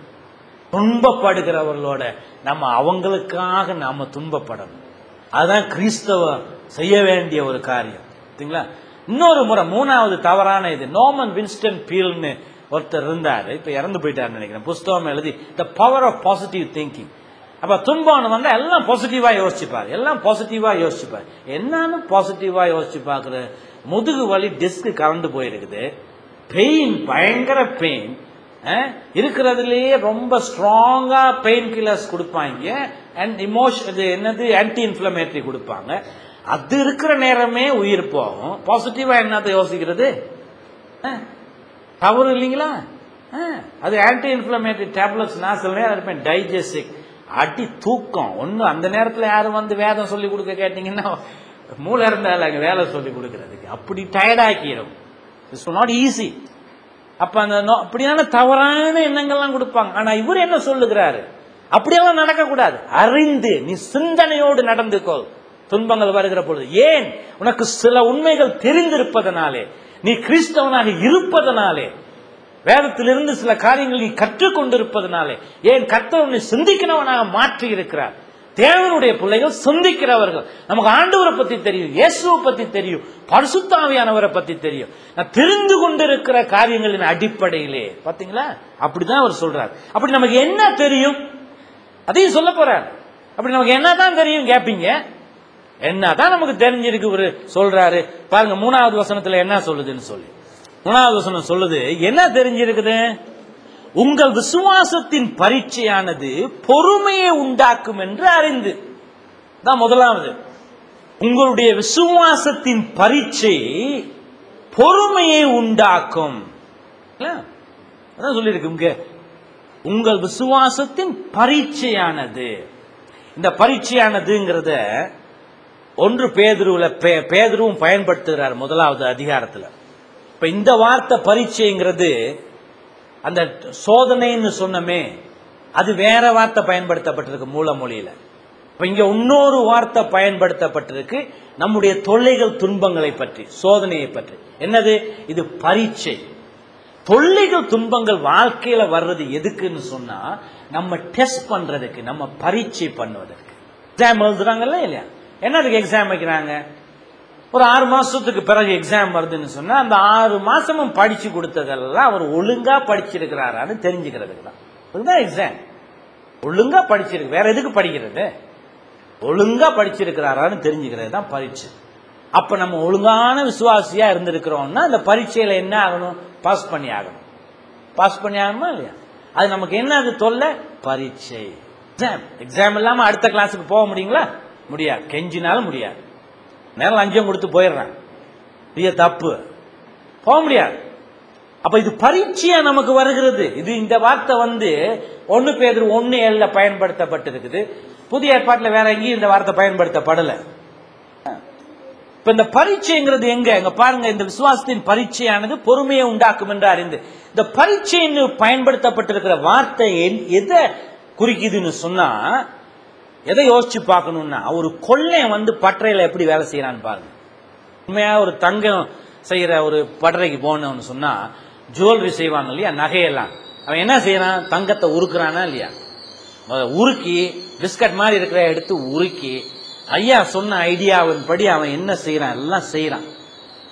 துன்பப்படுகிறவர்களோட நம்ம அவங்களுக்காக நாம துன்பப்படணும் அதுதான் கிறிஸ்தவ செய்ய வேண்டிய ஒரு காரியம் சரிங்களா இன்னொரு முறை மூணாவது தவறான இது நோமன் வின்ஸ்டன் பீல்னு ஒருத்தர் இருந்தாரு இப்ப இறந்து போயிட்டாருன்னு நினைக்கிறேன் புஸ்தகம் எழுதி the power of positive thinking அப்ப துன்பம் வந்தா எல்லாம் பாசிட்டிவா யோசிச்சுப்பாரு எல்லாம் பாசிட்டிவா யோசிச்சுப்பாரு என்னன்னு பாசிட்டிவா யோசிச்சு பாக்குற முதுகு வலி டிஸ்க் கலந்து போயிருக்குது பெயின் பயங்கர பெயின் இருக்கிறதுலயே ரொம்ப ஸ்ட்ராங்கா பெயின் கில்லர்ஸ் கொடுப்பாங்க அண்ட் இமோஷன் இது என்னது ஆன்டி இன்ஃபிளமேட்டரி கொடுப்பாங்க அது இருக்கிற நேரமே உயிர் போகும் பாசிட்டிவா என்னத்தை யோசிக்கிறது அஹ், தவறு இல்லைங்களா அஹ், அது ஆன்டி இன்ஃபிளமேட்டரி டேப்லெட்ஸ் நான் சில நேரம் இருப்பேன் டைஜஸ்டிக் அடி தூக்கம் ஒன்றும் அந்த நேரத்தில் யாரும் வந்து வேதம் சொல்லி கொடுக்க கேட்டிங்கன்னா மூளை இருந்தால் அங்கே வேலை சொல்லி கொடுக்கறதுக்கு அப்படி டயர்டாக்கிடும் இட்ஸ் நாட் ஈஸி அப்ப அந்த நோ- அப்படியான தவறான எண்ணங்கள்லாம் கொடுப்பாங்க ஆனா இவர் என்ன சொல்லுகிறாரு அப்படியெல்லாம் நடக்கக்கூடாது அறிந்து நீ சிந்தனையோடு நடந்துக்கோ துன்பங்கள் வருகிற பொழுது ஏன் உனக்கு சில உண்மைகள் தெரிந்திருப்பதனாலே நீ கிறிஸ்தவனாக இருப்பதனாலே வேதத்திலிருந்து சில காரியங்கள் நீ கற்றுக்கொண்டிருப்பதனாலே ஏன் கர்த்தர் உன்னை சிந்திக்கிறவனாக மாற்றி இருக்கிறார் தேவனுடைய பிள்ளைகள் சிந்திக்கிறவர்கள் நமக்கு ஆண்டவரை பத்தி தெரியும் இயேசுவை பத்தி தெரியும் பரிசுத்தாவியானவரை பத்தி தெரியும் நான் தெரிந்து கொண்டிருக்கிற காரியங்களின் அடிப்படையிலே பாத்தீங்களா அப்படிதான் அவர் சொல்றார் அப்படி நமக்கு என்ன தெரியும் அதையும் சொல்ல போறார் அப்படி நமக்கு என்னதான் தெரியும் கேப்பீங்க என்னதான் நமக்கு தெரிஞ்சிருக்கு ஒரு சொல்றாரு பாருங்க மூணாவது வசனத்துல என்ன சொல்லுதுன்னு சொல்லி மூணாவது வசனம் சொல்லுது என்ன தெரிஞ்சிருக்குது உங்கள் விசுவாசத்தின் பரீட்சையானது பொறுமையை உண்டாக்கும் என்று அறிந்து தான் முதலாவது உங்களுடைய விசுவாசத்தின் பரீட்சை பொறுமையை உண்டாக்கும் இல்ல? அதான் சொல்லியிருக்கு இங்க உங்கள் விசுவாசத்தின் பரீட்சையானது இந்த பரீட்சையானதுங்கிறத ஒன்று பேதுருவில் பேதுருவும் பயன்படுத்துகிறார் முதலாவது அதிகாரத்தில் இப்ப இந்த வார்த்தை பரீட்சைங்கிறது அந்த சோதனைன்னு சொன்னமே அது வேற வார்த்தை பயன்படுத்தப்பட்டிருக்கு மூல மொழியில இப்ப இங்க இன்னொரு வார்த்தை பயன்படுத்தப்பட்டிருக்கு நம்முடைய தொல்லைகள் துன்பங்களை பற்றி சோதனையை பற்றி என்னது இது பரீட்சை தொல்லைகள் துன்பங்கள் வாழ்க்கையில வர்றது எதுக்குன்னு சொன்னா நம்ம டெஸ்ட் பண்றதுக்கு நம்ம பரீட்சை பண்ணுவதற்கு எக்ஸாம் எழுதுறாங்கல்ல இல்லையா என்னதுக்கு எக்ஸாம் வைக்கிறாங்க ஒரு ஆறு மாசத்துக்கு பிறகு எக்ஸாம் வருதுன்னு சொன்னா அந்த ஆறு மாசமும் படிச்சு கொடுத்ததெல்லாம் அவர் ஒழுங்கா படிச்சிருக்கிறாரான்னு தெரிஞ்சுக்கிறதுக்கு தான் அதுதான் எக்ஸாம் ஒழுங்கா படிச்சிருக்கு வேற எதுக்கு படிக்கிறது ஒழுங்கா படிச்சிருக்கிறாரான்னு தெரிஞ்சுக்கிறது தான் பரீட்சை அப்ப நம்ம ஒழுங்கான விசுவாசியா இருந்திருக்கிறோம்னா அந்த பரீட்சையில என்ன ஆகணும் பாஸ் பண்ணி ஆகணும் பாஸ் பண்ணி ஆகணுமா இல்லையா அது நமக்கு என்ன அது தொல்லை பரீட்சை எக்ஸாம் எக்ஸாம் இல்லாம அடுத்த கிளாஸுக்கு போக முடியுங்களா முடியாது கெஞ்சினாலும் முடியாது நேரம் லஞ்சம் கொடுத்து போயிடுறான் இது தப்பு போக முடியாது அப்ப இது பரீட்சையா நமக்கு வருகிறது இது இந்த வார்த்தை வந்து ஒன்னு பேர் ஒன்னு ஏழுல பயன்படுத்தப்பட்டிருக்குது புதிய ஏற்பாட்டுல வேற எங்கேயும் இந்த வார்த்தை பயன்படுத்தப்படல இப்ப இந்த பரீட்சைங்கிறது எங்க இங்க பாருங்க இந்த விசுவாசத்தின் பரீட்சையானது பொறுமையை உண்டாக்கும் என்று அறிந்து இந்த பரீட்சைன்னு பயன்படுத்தப்பட்டிருக்கிற வார்த்தை என்- எதை குறிக்குதுன்னு சொன்னா எதை யோசிச்சு பார்க்கணும்னா ஒரு கொள்ளையன் வந்து பட்டறையில எப்படி வேலை செய்யறான்னு பாருங்க உண்மையா ஒரு தங்கம் செய்யற ஒரு பட்டறைக்கு போனோம்னு சொன்னா ஜுவல்லரி செய்வாங்க இல்லையா நகையெல்லாம் அவன் என்ன செய்யறான் தங்கத்தை உருக்குறானா இல்லையா முதல்ல உருக்கி பிஸ்கட் மாதிரி இருக்கிற எடுத்து உருக்கி ஐயா சொன்ன ஐடியாவின் படி அவன் என்ன செய்யறான் எல்லாம் செய்யறான்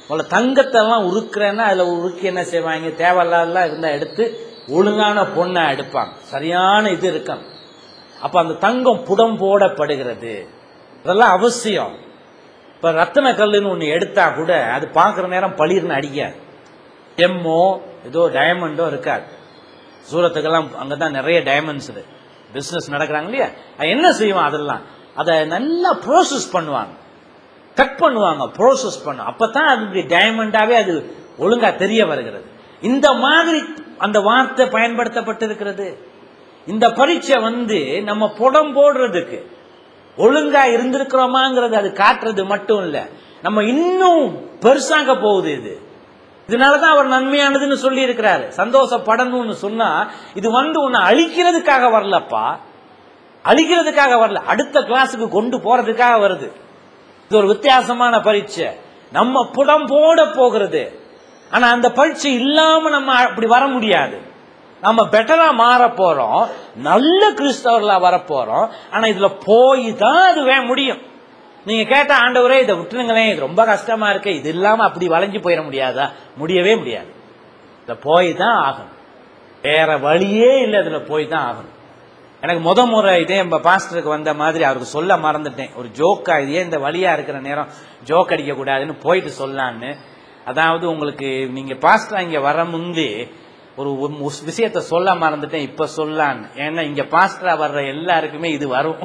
உள்ள தங்கத்தை எல்லாம் உருக்குறேன்னா அதுல உருக்கி என்ன செய்வாங்க தேவையில்லாதெல்லாம் இருந்தா எடுத்து ஒழுங்கான பொண்ணை எடுப்பாங்க சரியான இது இருக்கும் அப்ப அந்த தங்கம் புடம் போடப்படுகிறது அதெல்லாம் அவசியம் இப்ப ரத்தன கல்லுன்னு ஒண்ணு எடுத்தா கூட அது பார்க்குற நேரம் பளிர்னு அடிக்காது எம்மோ ஏதோ டயமண்டோ இருக்காது சூரத்துக்கெல்லாம் அங்கதான் நிறைய டைமண்ட்ஸ் பிசினஸ் நடக்கிறாங்க இல்லையா அது என்ன செய்வான் அதெல்லாம் அதை நல்லா ப்ரோசஸ் பண்ணுவாங்க கட் பண்ணுவாங்க ப்ரோசஸ் பண்ணும் அப்பதான் அது இப்படி டைமண்டாவே அது ஒழுங்கா தெரிய வருகிறது இந்த மாதிரி அந்த வார்த்தை பயன்படுத்தப்பட்டிருக்கிறது இந்த பரீட்சை வந்து நம்ம புடம் போடுறதுக்கு ஒழுங்கா இருந்திருக்கிறோமாங்கிறது அது காட்டுறது மட்டும் இல்ல நம்ம இன்னும் பெருசாக போகுது இது இதனாலதான் அவர் நன்மையானதுன்னு சொல்லி இருக்கிறாரு சந்தோஷப்படணும்னு சொன்னா இது வந்து உன்னை அழிக்கிறதுக்காக வரலப்பா அழிக்கிறதுக்காக வரல அடுத்த கிளாஸுக்கு கொண்டு போறதுக்காக வருது இது ஒரு வித்தியாசமான பரீட்சை நம்ம புடம் போட போகிறது ஆனா அந்த பரீட்சை இல்லாம நம்ம அப்படி வர முடியாது நம்ம பெட்டரா மாற போறோம் நல்ல கிறிஸ்தவர்களா வர போறோம் ஆனா இதுல போய் தான் அது வே- முடியும் நீங்க கேட்ட ஆண்டவரே இதை விட்டுருங்களேன் இது ரொம்ப கஷ்டமா இருக்கு இது இல்லாம அப்படி வளைஞ்சு போயிட முடியாதா முடியவே முடியாது இதுல போய் தான் ஆகணும் வேற வழியே இல்லை இதுல போய் தான் ஆகணும் எனக்கு முத முறை இதே நம்ம பாஸ்டருக்கு வந்த மாதிரி அவருக்கு சொல்ல மறந்துட்டேன் ஒரு ஜோக்கா இதே இந்த வழியா இருக்கிற நேரம் ஜோக் அடிக்க கூடாதுன்னு போயிட்டு சொல்லலான்னு அதாவது உங்களுக்கு நீங்க பாஸ்டர் இங்க வர முந்தி ஒரு ஒரு விஷயத்த சொல்ல மறந்துட்டேன் இப்ப சொல்லலான்னு ஏன்னா இங்க பாஸ்டரா வர்ற எல்லாருக்குமே இது வரும்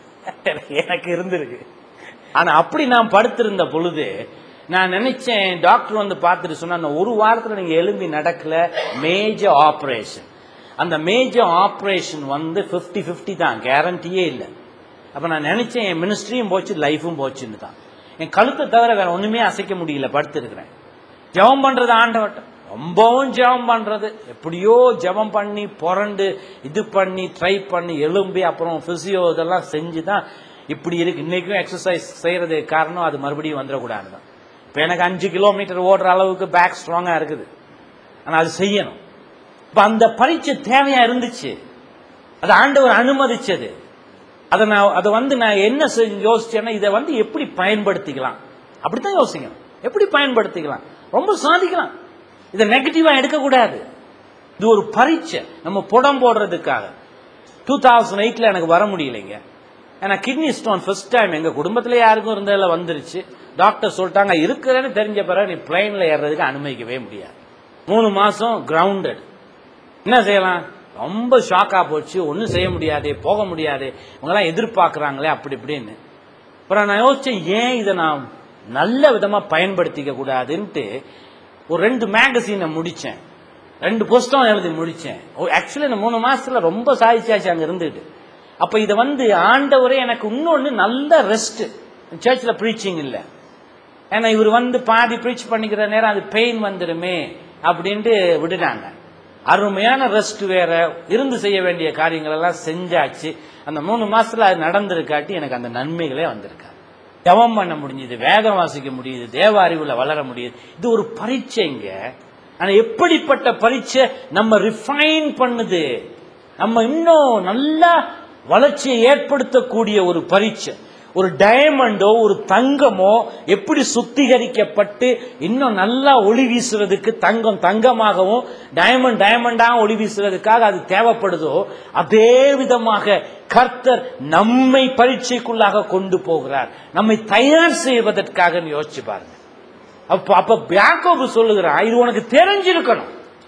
எனக்கு இருந்திருக்கு ஆனா அப்படி நான் படுத்திருந்த பொழுது நான் நினைச்சேன் டாக்டர் வந்து பார்த்துட்டு சொன்னா "அந்த ஒரு வாரத்துல நீங்க எலும்பி நடக்கல மேஜர் ஆபரேஷன் அந்த மேஜர் ஆபரேஷன் வந்து 50 50 தான் கேரண்டியே இல்லை அப்ப நான் நினைச்சேன் என் மினிஸ்ட்ரியும் போச்சு லைஃபும் போச்சுன்னு தான் என் கழுத்தை தவிர வேற ஒண்ணுமே அசைக்க முடியல படுத்திருக்கிறேன் ஜெபம் பண்றது ஆண்டவட்ட ரொம்பவும் ஜெபம் பண்றது எப்படியோ ஜெபம் பண்ணி புரண்டு இது பண்ணி ட்ரை பண்ணி எலும்பி அப்புறம் பிசியோ இதெல்லாம் செஞ்சு தான் இப்படி இருக்கு இன்னைக்கும் எக்ஸசைஸ் செய்யறது காரணம் அது மறுபடியும் வந்துடக்கூடாது தான் இப்போ எனக்கு அஞ்சு கிலோமீட்டர் ஓடுற அளவுக்கு பேக் ஸ்ட்ராங்கா இருக்குது ஆனா அது செய்யணும் இப்ப அந்த பரீட்சை தேவையா இருந்துச்சு அது ஆண்டவர் அனுமதிச்சது அதை நான் அதை வந்து நான் என்ன செஞ்சு யோசிச்சேன்னா இதை வந்து எப்படி பயன்படுத்திக்கலாம் அப்படித்தான் யோசிக்கணும் எப்படி பயன்படுத்திக்கலாம் ரொம்ப சாதிக்கலாம் இதை நெகட்டிவா எடுக்கக்கூடாது இது ஒரு பரீட்சை நம்ம புடம் போடுறதுக்காக டூ தௌசண்ட் எயிட்ல எனக்கு வர முடியலைங்க ஏன்னா கிட்னி ஸ்டோன் ஃபர்ஸ்ட் டைம் எங்க குடும்பத்துல யாருக்கும் இருந்ததில் வந்துருச்சு டாக்டர் சொல்லிட்டாங்க இருக்கிறேன்னு தெரிஞ்ச பிறகு நீ பிளைன்ல ஏறுறதுக்கு அனுமதிக்கவே முடியாது மூணு மாசம் கிரவுண்டட் என்ன செய்யலாம் ரொம்ப ஷாக்கா போச்சு ஒன்றும் செய்ய முடியாது போக முடியாது இவங்கெல்லாம் எதிர்பார்க்கறாங்களே அப்படி இப்படின்னு அப்புறம் நான் யோசிச்சேன் ஏன் இதை நான் நல்ல விதமா பயன்படுத்திக்க கூடாதுன்ட்டு ஒரு ரெண்டு மேகசீனை முடிச்சேன் ரெண்டு புஸ்தகம் எழுதி முடிச்சேன் ஆக்சுவலி இந்த மூணு மாசத்துல ரொம்ப சாதிச்சாச்சு அங்க இருந்துட்டு அப்ப இதை வந்து ஆண்டவரே எனக்கு இன்னொன்னு நல்ல ரெஸ்ட் சர்ச்சில் ப்ரீச்சிங் இல்லை ஏன்னா இவர் வந்து பாதி ப்ரீச் பண்ணிக்கிற நேரம் அது பெயின் வந்துடுமே அப்படின்ட்டு விட்டுட்டாங்க அருமையான ரெஸ்ட் வேற இருந்து செய்ய வேண்டிய காரியங்கள் எல்லாம் செஞ்சாச்சு அந்த மூணு மாசத்துல அது நடந்திருக்காட்டி எனக்கு அந்த நன்மைகளே வந்திருக்காது ஜெபம் பண்ண முடிஞ்சது வேதம் வாசிக்க முடியுது தேவ அறிவுல வளர முடியுது இது ஒரு பரீட்சைங்க ஆனா எப்படிப்பட்ட பரீட்சை நம்ம ரிஃபைன் பண்ணுது நம்ம இன்னும் நல்லா வளர்ச்சியை ஏற்படுத்தக்கூடிய ஒரு பரீட்சை ஒரு டயமண்டோ ஒரு தங்கமோ எப்படி சுத்திகரிக்கப்பட்டு இன்னும் நல்லா ஒளி வீசுறதுக்கு தங்கம் தங்கமாகவும் டயமண்ட் டயமண்டாக ஒளி வீசுறதுக்காக அது தேவைப்படுதோ அதே விதமாக கர்த்தர் நம்மை பரீட்சைக்குள்ளாக கொண்டு போகிறார் நம்மை தயார் செய்வதற்காக யோசிச்சு பாருங்க அப்ப அப்ப யாக்கோபு சொல்லுகிறான் இது உனக்கு தெரிஞ்சிருக்கணும்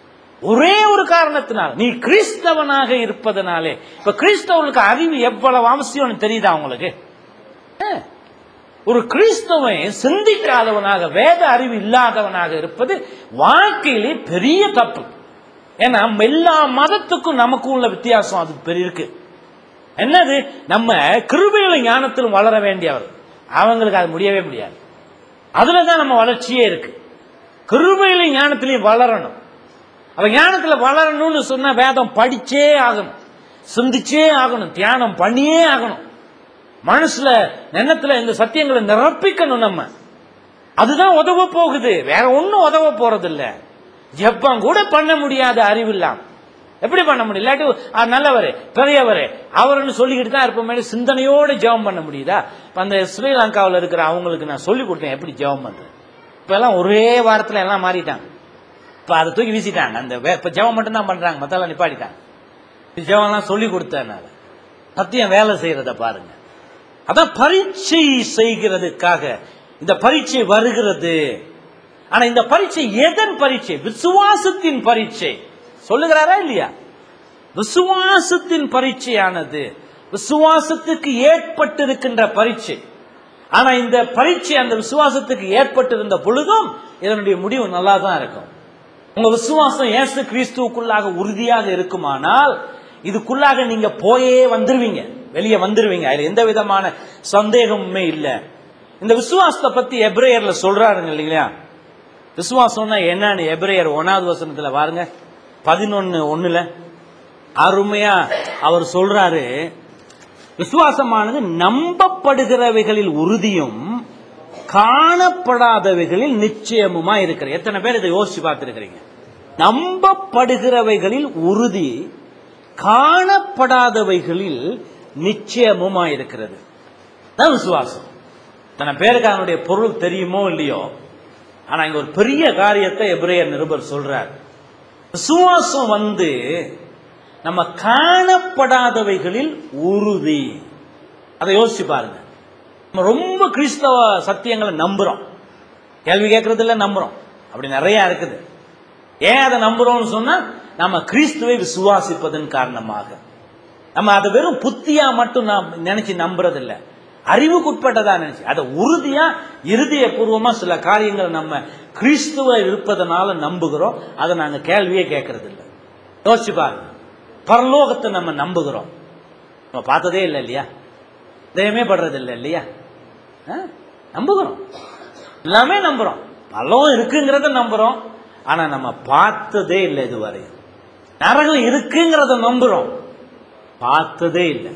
ஒரே ஒரு காரணத்தினால் நீ கிறிஸ்தவனாக இருப்பதனாலே இப்ப கிறிஸ்தவனுக்கு அறிவு எவ்வளவு அவசியம்னு தெரியுதா உங்களுக்கு அஹ். ஒரு கிறிஸ்தவன் சிந்திக்காதவனாக வேத அறிவு இல்லாதவனாக இருப்பது வாழ்க்கையிலே பெரிய தப்பு ஏன்னா எல்லா மதத்துக்கும் நமக்கும் உள்ள வித்தியாசம் அது பெரிய இருக்கு என்னது நம்ம கிருபையில ஞானத்திலும் வளர வேண்டியவர் அவங்களுக்கு அது முடியவே முடியாது அதுல தான் நம்ம வளர்ச்சியே இருக்கு கிருபையில ஞானத்திலையும் வளரணும் அவ ஞானத்துல வளரணும்னு சொன்னா வேதம் படிச்சே ஆகணும் சிந்திச்சே ஆகணும் தியானம் பண்ணியே ஆகணும் மனசுல எண்ணத்துல இந்த சத்தியங்களை நிரப்பிக்கணும் நம்ம அதுதான் உதவ போகுது வேற ஒண்ணும் உதவ போறது இல்ல ஜப்பான் கூட பண்ண முடியாத அறிவு இல்லாம எப்படி பண்ண முடியும் இல்லாட்டி "ஆ, நல்லவரே பெரியவரே அவர்னு சொல்லிக்கிட்டு தான் இருப்போமே சிந்தனையோட ஜெபம் பண்ண முடியுதா இப்ப அந்த ஸ்ரீலங்காவில் இருக்கிற அவங்களுக்கு நான் சொல்லி கொடுத்தேன் எப்படி ஜெபம் பண்றது இப்பெல்லாம் ஒரே வாரத்துல எல்லாம் மாறிட்டாங்க இப்ப அதை தூக்கி வீசிட்டாங்க அந்த வே- இப்ப ஜெபம் மட்டும் தான் பண்றாங்க மத்தெல்லாம் நிப்பாட்டிட்டாங்க ஜெபம்லாம் சொல்லி கொடுத்தனால சத்தியம் வேலை செய்யறத பாருங்க அதான் பரீட்சை செய்கிறதுக்காக இந்த பரீட்சை வருகிறது ஆனா இந்த பரீட்சை எதன் பரீட்சை விசுவாசத்தின் பரீட்சை சொல்லுகிறாரா இல்லையா விசுவாசத்தின் பரீட்சையானது விசுவாசத்துக்கு ஏற்பட்டிருக்கின்ற பரீட்சை ஆனா இந்த பரீட்சை அந்த விசுவாசத்துக்கு ஏற்பட்டிருந்த பொழுதும் இதனுடைய முடிவு நல்லா தான் இருக்கும் உங்க விசுவாசம் இயேசு கிறிஸ்துவுக்குள்ளாக உறுதியாக இருக்குமானால் இதுக்குள்ளாக நீங்க போயே வந்துருவீங்க வெளியே வந்துருவீங்க அதுல எந்த விதமான சந்தேகமுமே இல்லை இந்த விசுவாசத்தை பத்தி எப்ரேயர்ல சொல்றாருங்க இல்லைங்களா விசுவாசம்னா என்னன்னு எப்ரேயர் ஒன்னாவது வசனத்துல பாருங்க பதினொன்னு ஒண்ணுல அருமையா அவர் சொல்றாரு விசுவாசமானது நம்பப்படுகிறவைகளில் உறுதியும் காணப்படாதவைகளில் நிச்சயமுமா இருக்கிற எத்தனை பேர் இதை யோசிச்சு பார்த்திருக்கிறீங்க நம்பப்படுகிறவைகளில் உறுதி காணப்படாதவைகளில் நிச்சயமுமா இருக்கிறது தான் விசுவாசம் தன பேருக்கு அதனுடைய பொருள் தெரியுமோ இல்லையோ ஆனா இங்க ஒரு பெரிய காரியத்தை எபிரேயர் நிருபர் சொல்றார் விசுவாசம் வந்து நம்ம காணப்படாதவைகளில் உறுதி அதை யோசிச்சு பாருங்க நம்ம ரொம்ப கிறிஸ்தவ சத்தியங்களை நம்புறோம் கேள்வி கேட்கறதுல நம்புறோம் அப்படி நிறைய இருக்குது ஏன் அதை நம்புறோம்னு சொன்னா நம்ம கிறிஸ்துவை விசுவாசிப்பதன் காரணமாக நம்ம அதை வெறும் புத்தியா மட்டும் நாம் நினைச்சு நம்புறது இல்ல அறிவுக்குட்பட்டதா நினைச்சு அதை உறுதியா இருதய பூர்வமா சில காரியங்களை நம்ம கிறிஸ்துவ இருப்பதனால நம்புகிறோம் அதை நாங்க கேள்வியே கேட்கறது இல்ல யோசிச்சு பாருங்க பரலோகத்தை நம்ம நம்புகிறோம் நம்ம பார்த்ததே இல்லை இல்லையா இதயமே படுறது இல்லை இல்லையா ஆ? நம்புகிறோம் எல்லாமே நம்புறோம் பலம் இருக்குங்கிறத நம்புறோம் ஆனா நம்ம பார்த்ததே இல்லை இதுவரை நரகம் இருக்குங்கிறத நம்புறோம் பார்த்ததே இல்லை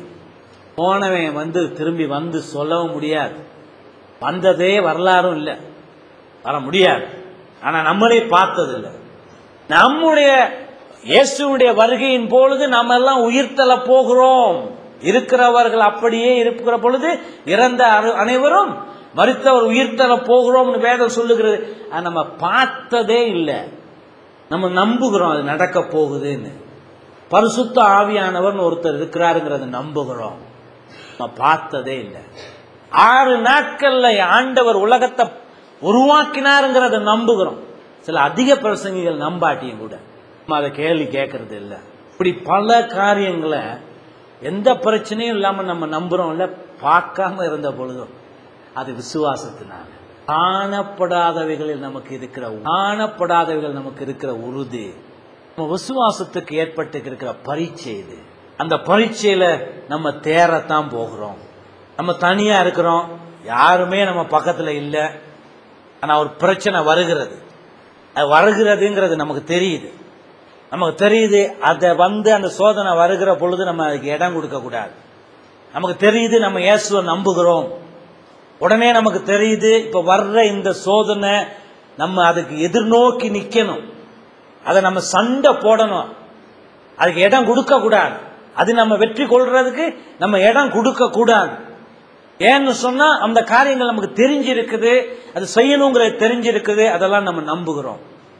போனவன் வந்து திரும்பி வந்து சொல்லவும் முடியாது வந்ததே வரலாறும் இல்லை வர முடியாது ஆனா நம்மளே பார்த்தது இல்லை நம்முடைய இயேசுடைய வருகையின் பொழுது நம்ம எல்லாம் உயிர்த்தல போகிறோம் இருக்கிறவர்கள் அப்படியே இருக்கிற பொழுது இறந்த அரு- அனைவரும் மறித்தவர் உயிர்த்தல போகிறோம்னு வேதம் சொல்லுகிறது ஆனா நம்ம பார்த்ததே இல்லை நம்ம நம்புகிறோம் அது நடக்க போகுதுன்னு பரிசுத்த ஆவியானவர்னு ஒருத்தர் இருக்கிறாருங்கிறத நம்புகிறோம் நம்ம பார்த்ததே இல்லை ஆறு நாட்கள்ல ஆண்டவர் உலகத்தை உருவாக்கினாருங்கிறத நம்புகிறோம் சில அதிக பிரசங்கிகள் நம்பாட்டியும் கூட நம்ம அதை கேள்வி கேட்கறது இல்லை இப்படி பல காரியங்களை எந்த பிரச்சனையும் இல்லாம நம்ம நம்புறோம் இல்ல பார்க்காம இருந்த பொழுதும் அது விசுவாசத்தினால காணப்படாதவைகளில் நமக்கு இருக்கிற காணப்படாதவைகள் நமக்கு இருக்கிற உறுதி நம்ம விசுவாசத்துக்கு ஏற்பட்டு இருக்கிற பரீட்சை இது அந்த பரீட்சையில நம்ம தேரத்தான் போகிறோம் நம்ம தனியா இருக்கிறோம் யாருமே நம்ம பக்கத்துல இல்லை ஆனா ஒரு பிரச்சனை வருகிறது அது வருகிறதுங்கிறது நமக்கு தெரியுது நமக்கு தெரியுது அதை வந்து அந்த சோதனை வருகிற பொழுது நம்ம அதுக்கு இடம் கொடுக்க கூடாது நமக்கு தெரியுது நம்ம இயேசுவை நம்புகிறோம் உடனே நமக்கு தெரியுது இப்ப வர்ற இந்த சோதனை நம்ம அதுக்கு எதிர்நோக்கி நிக்கணும் அதை நம்ம சண்டை போடணும் அதுக்கு இடம் கொடுக்க கூடாது அது நம்ம வெற்றி கொள்றதுக்கு நம்ம இடம் கொடுக்க கூடாது ஏன்னு சொன்னா அந்த காரியங்கள் நமக்கு தெரிஞ்சிருக்குது அது செய்யணுங்கிறது தெரிஞ்சிருக்குது அதெல்லாம் நம்ம நம்புகிறோம்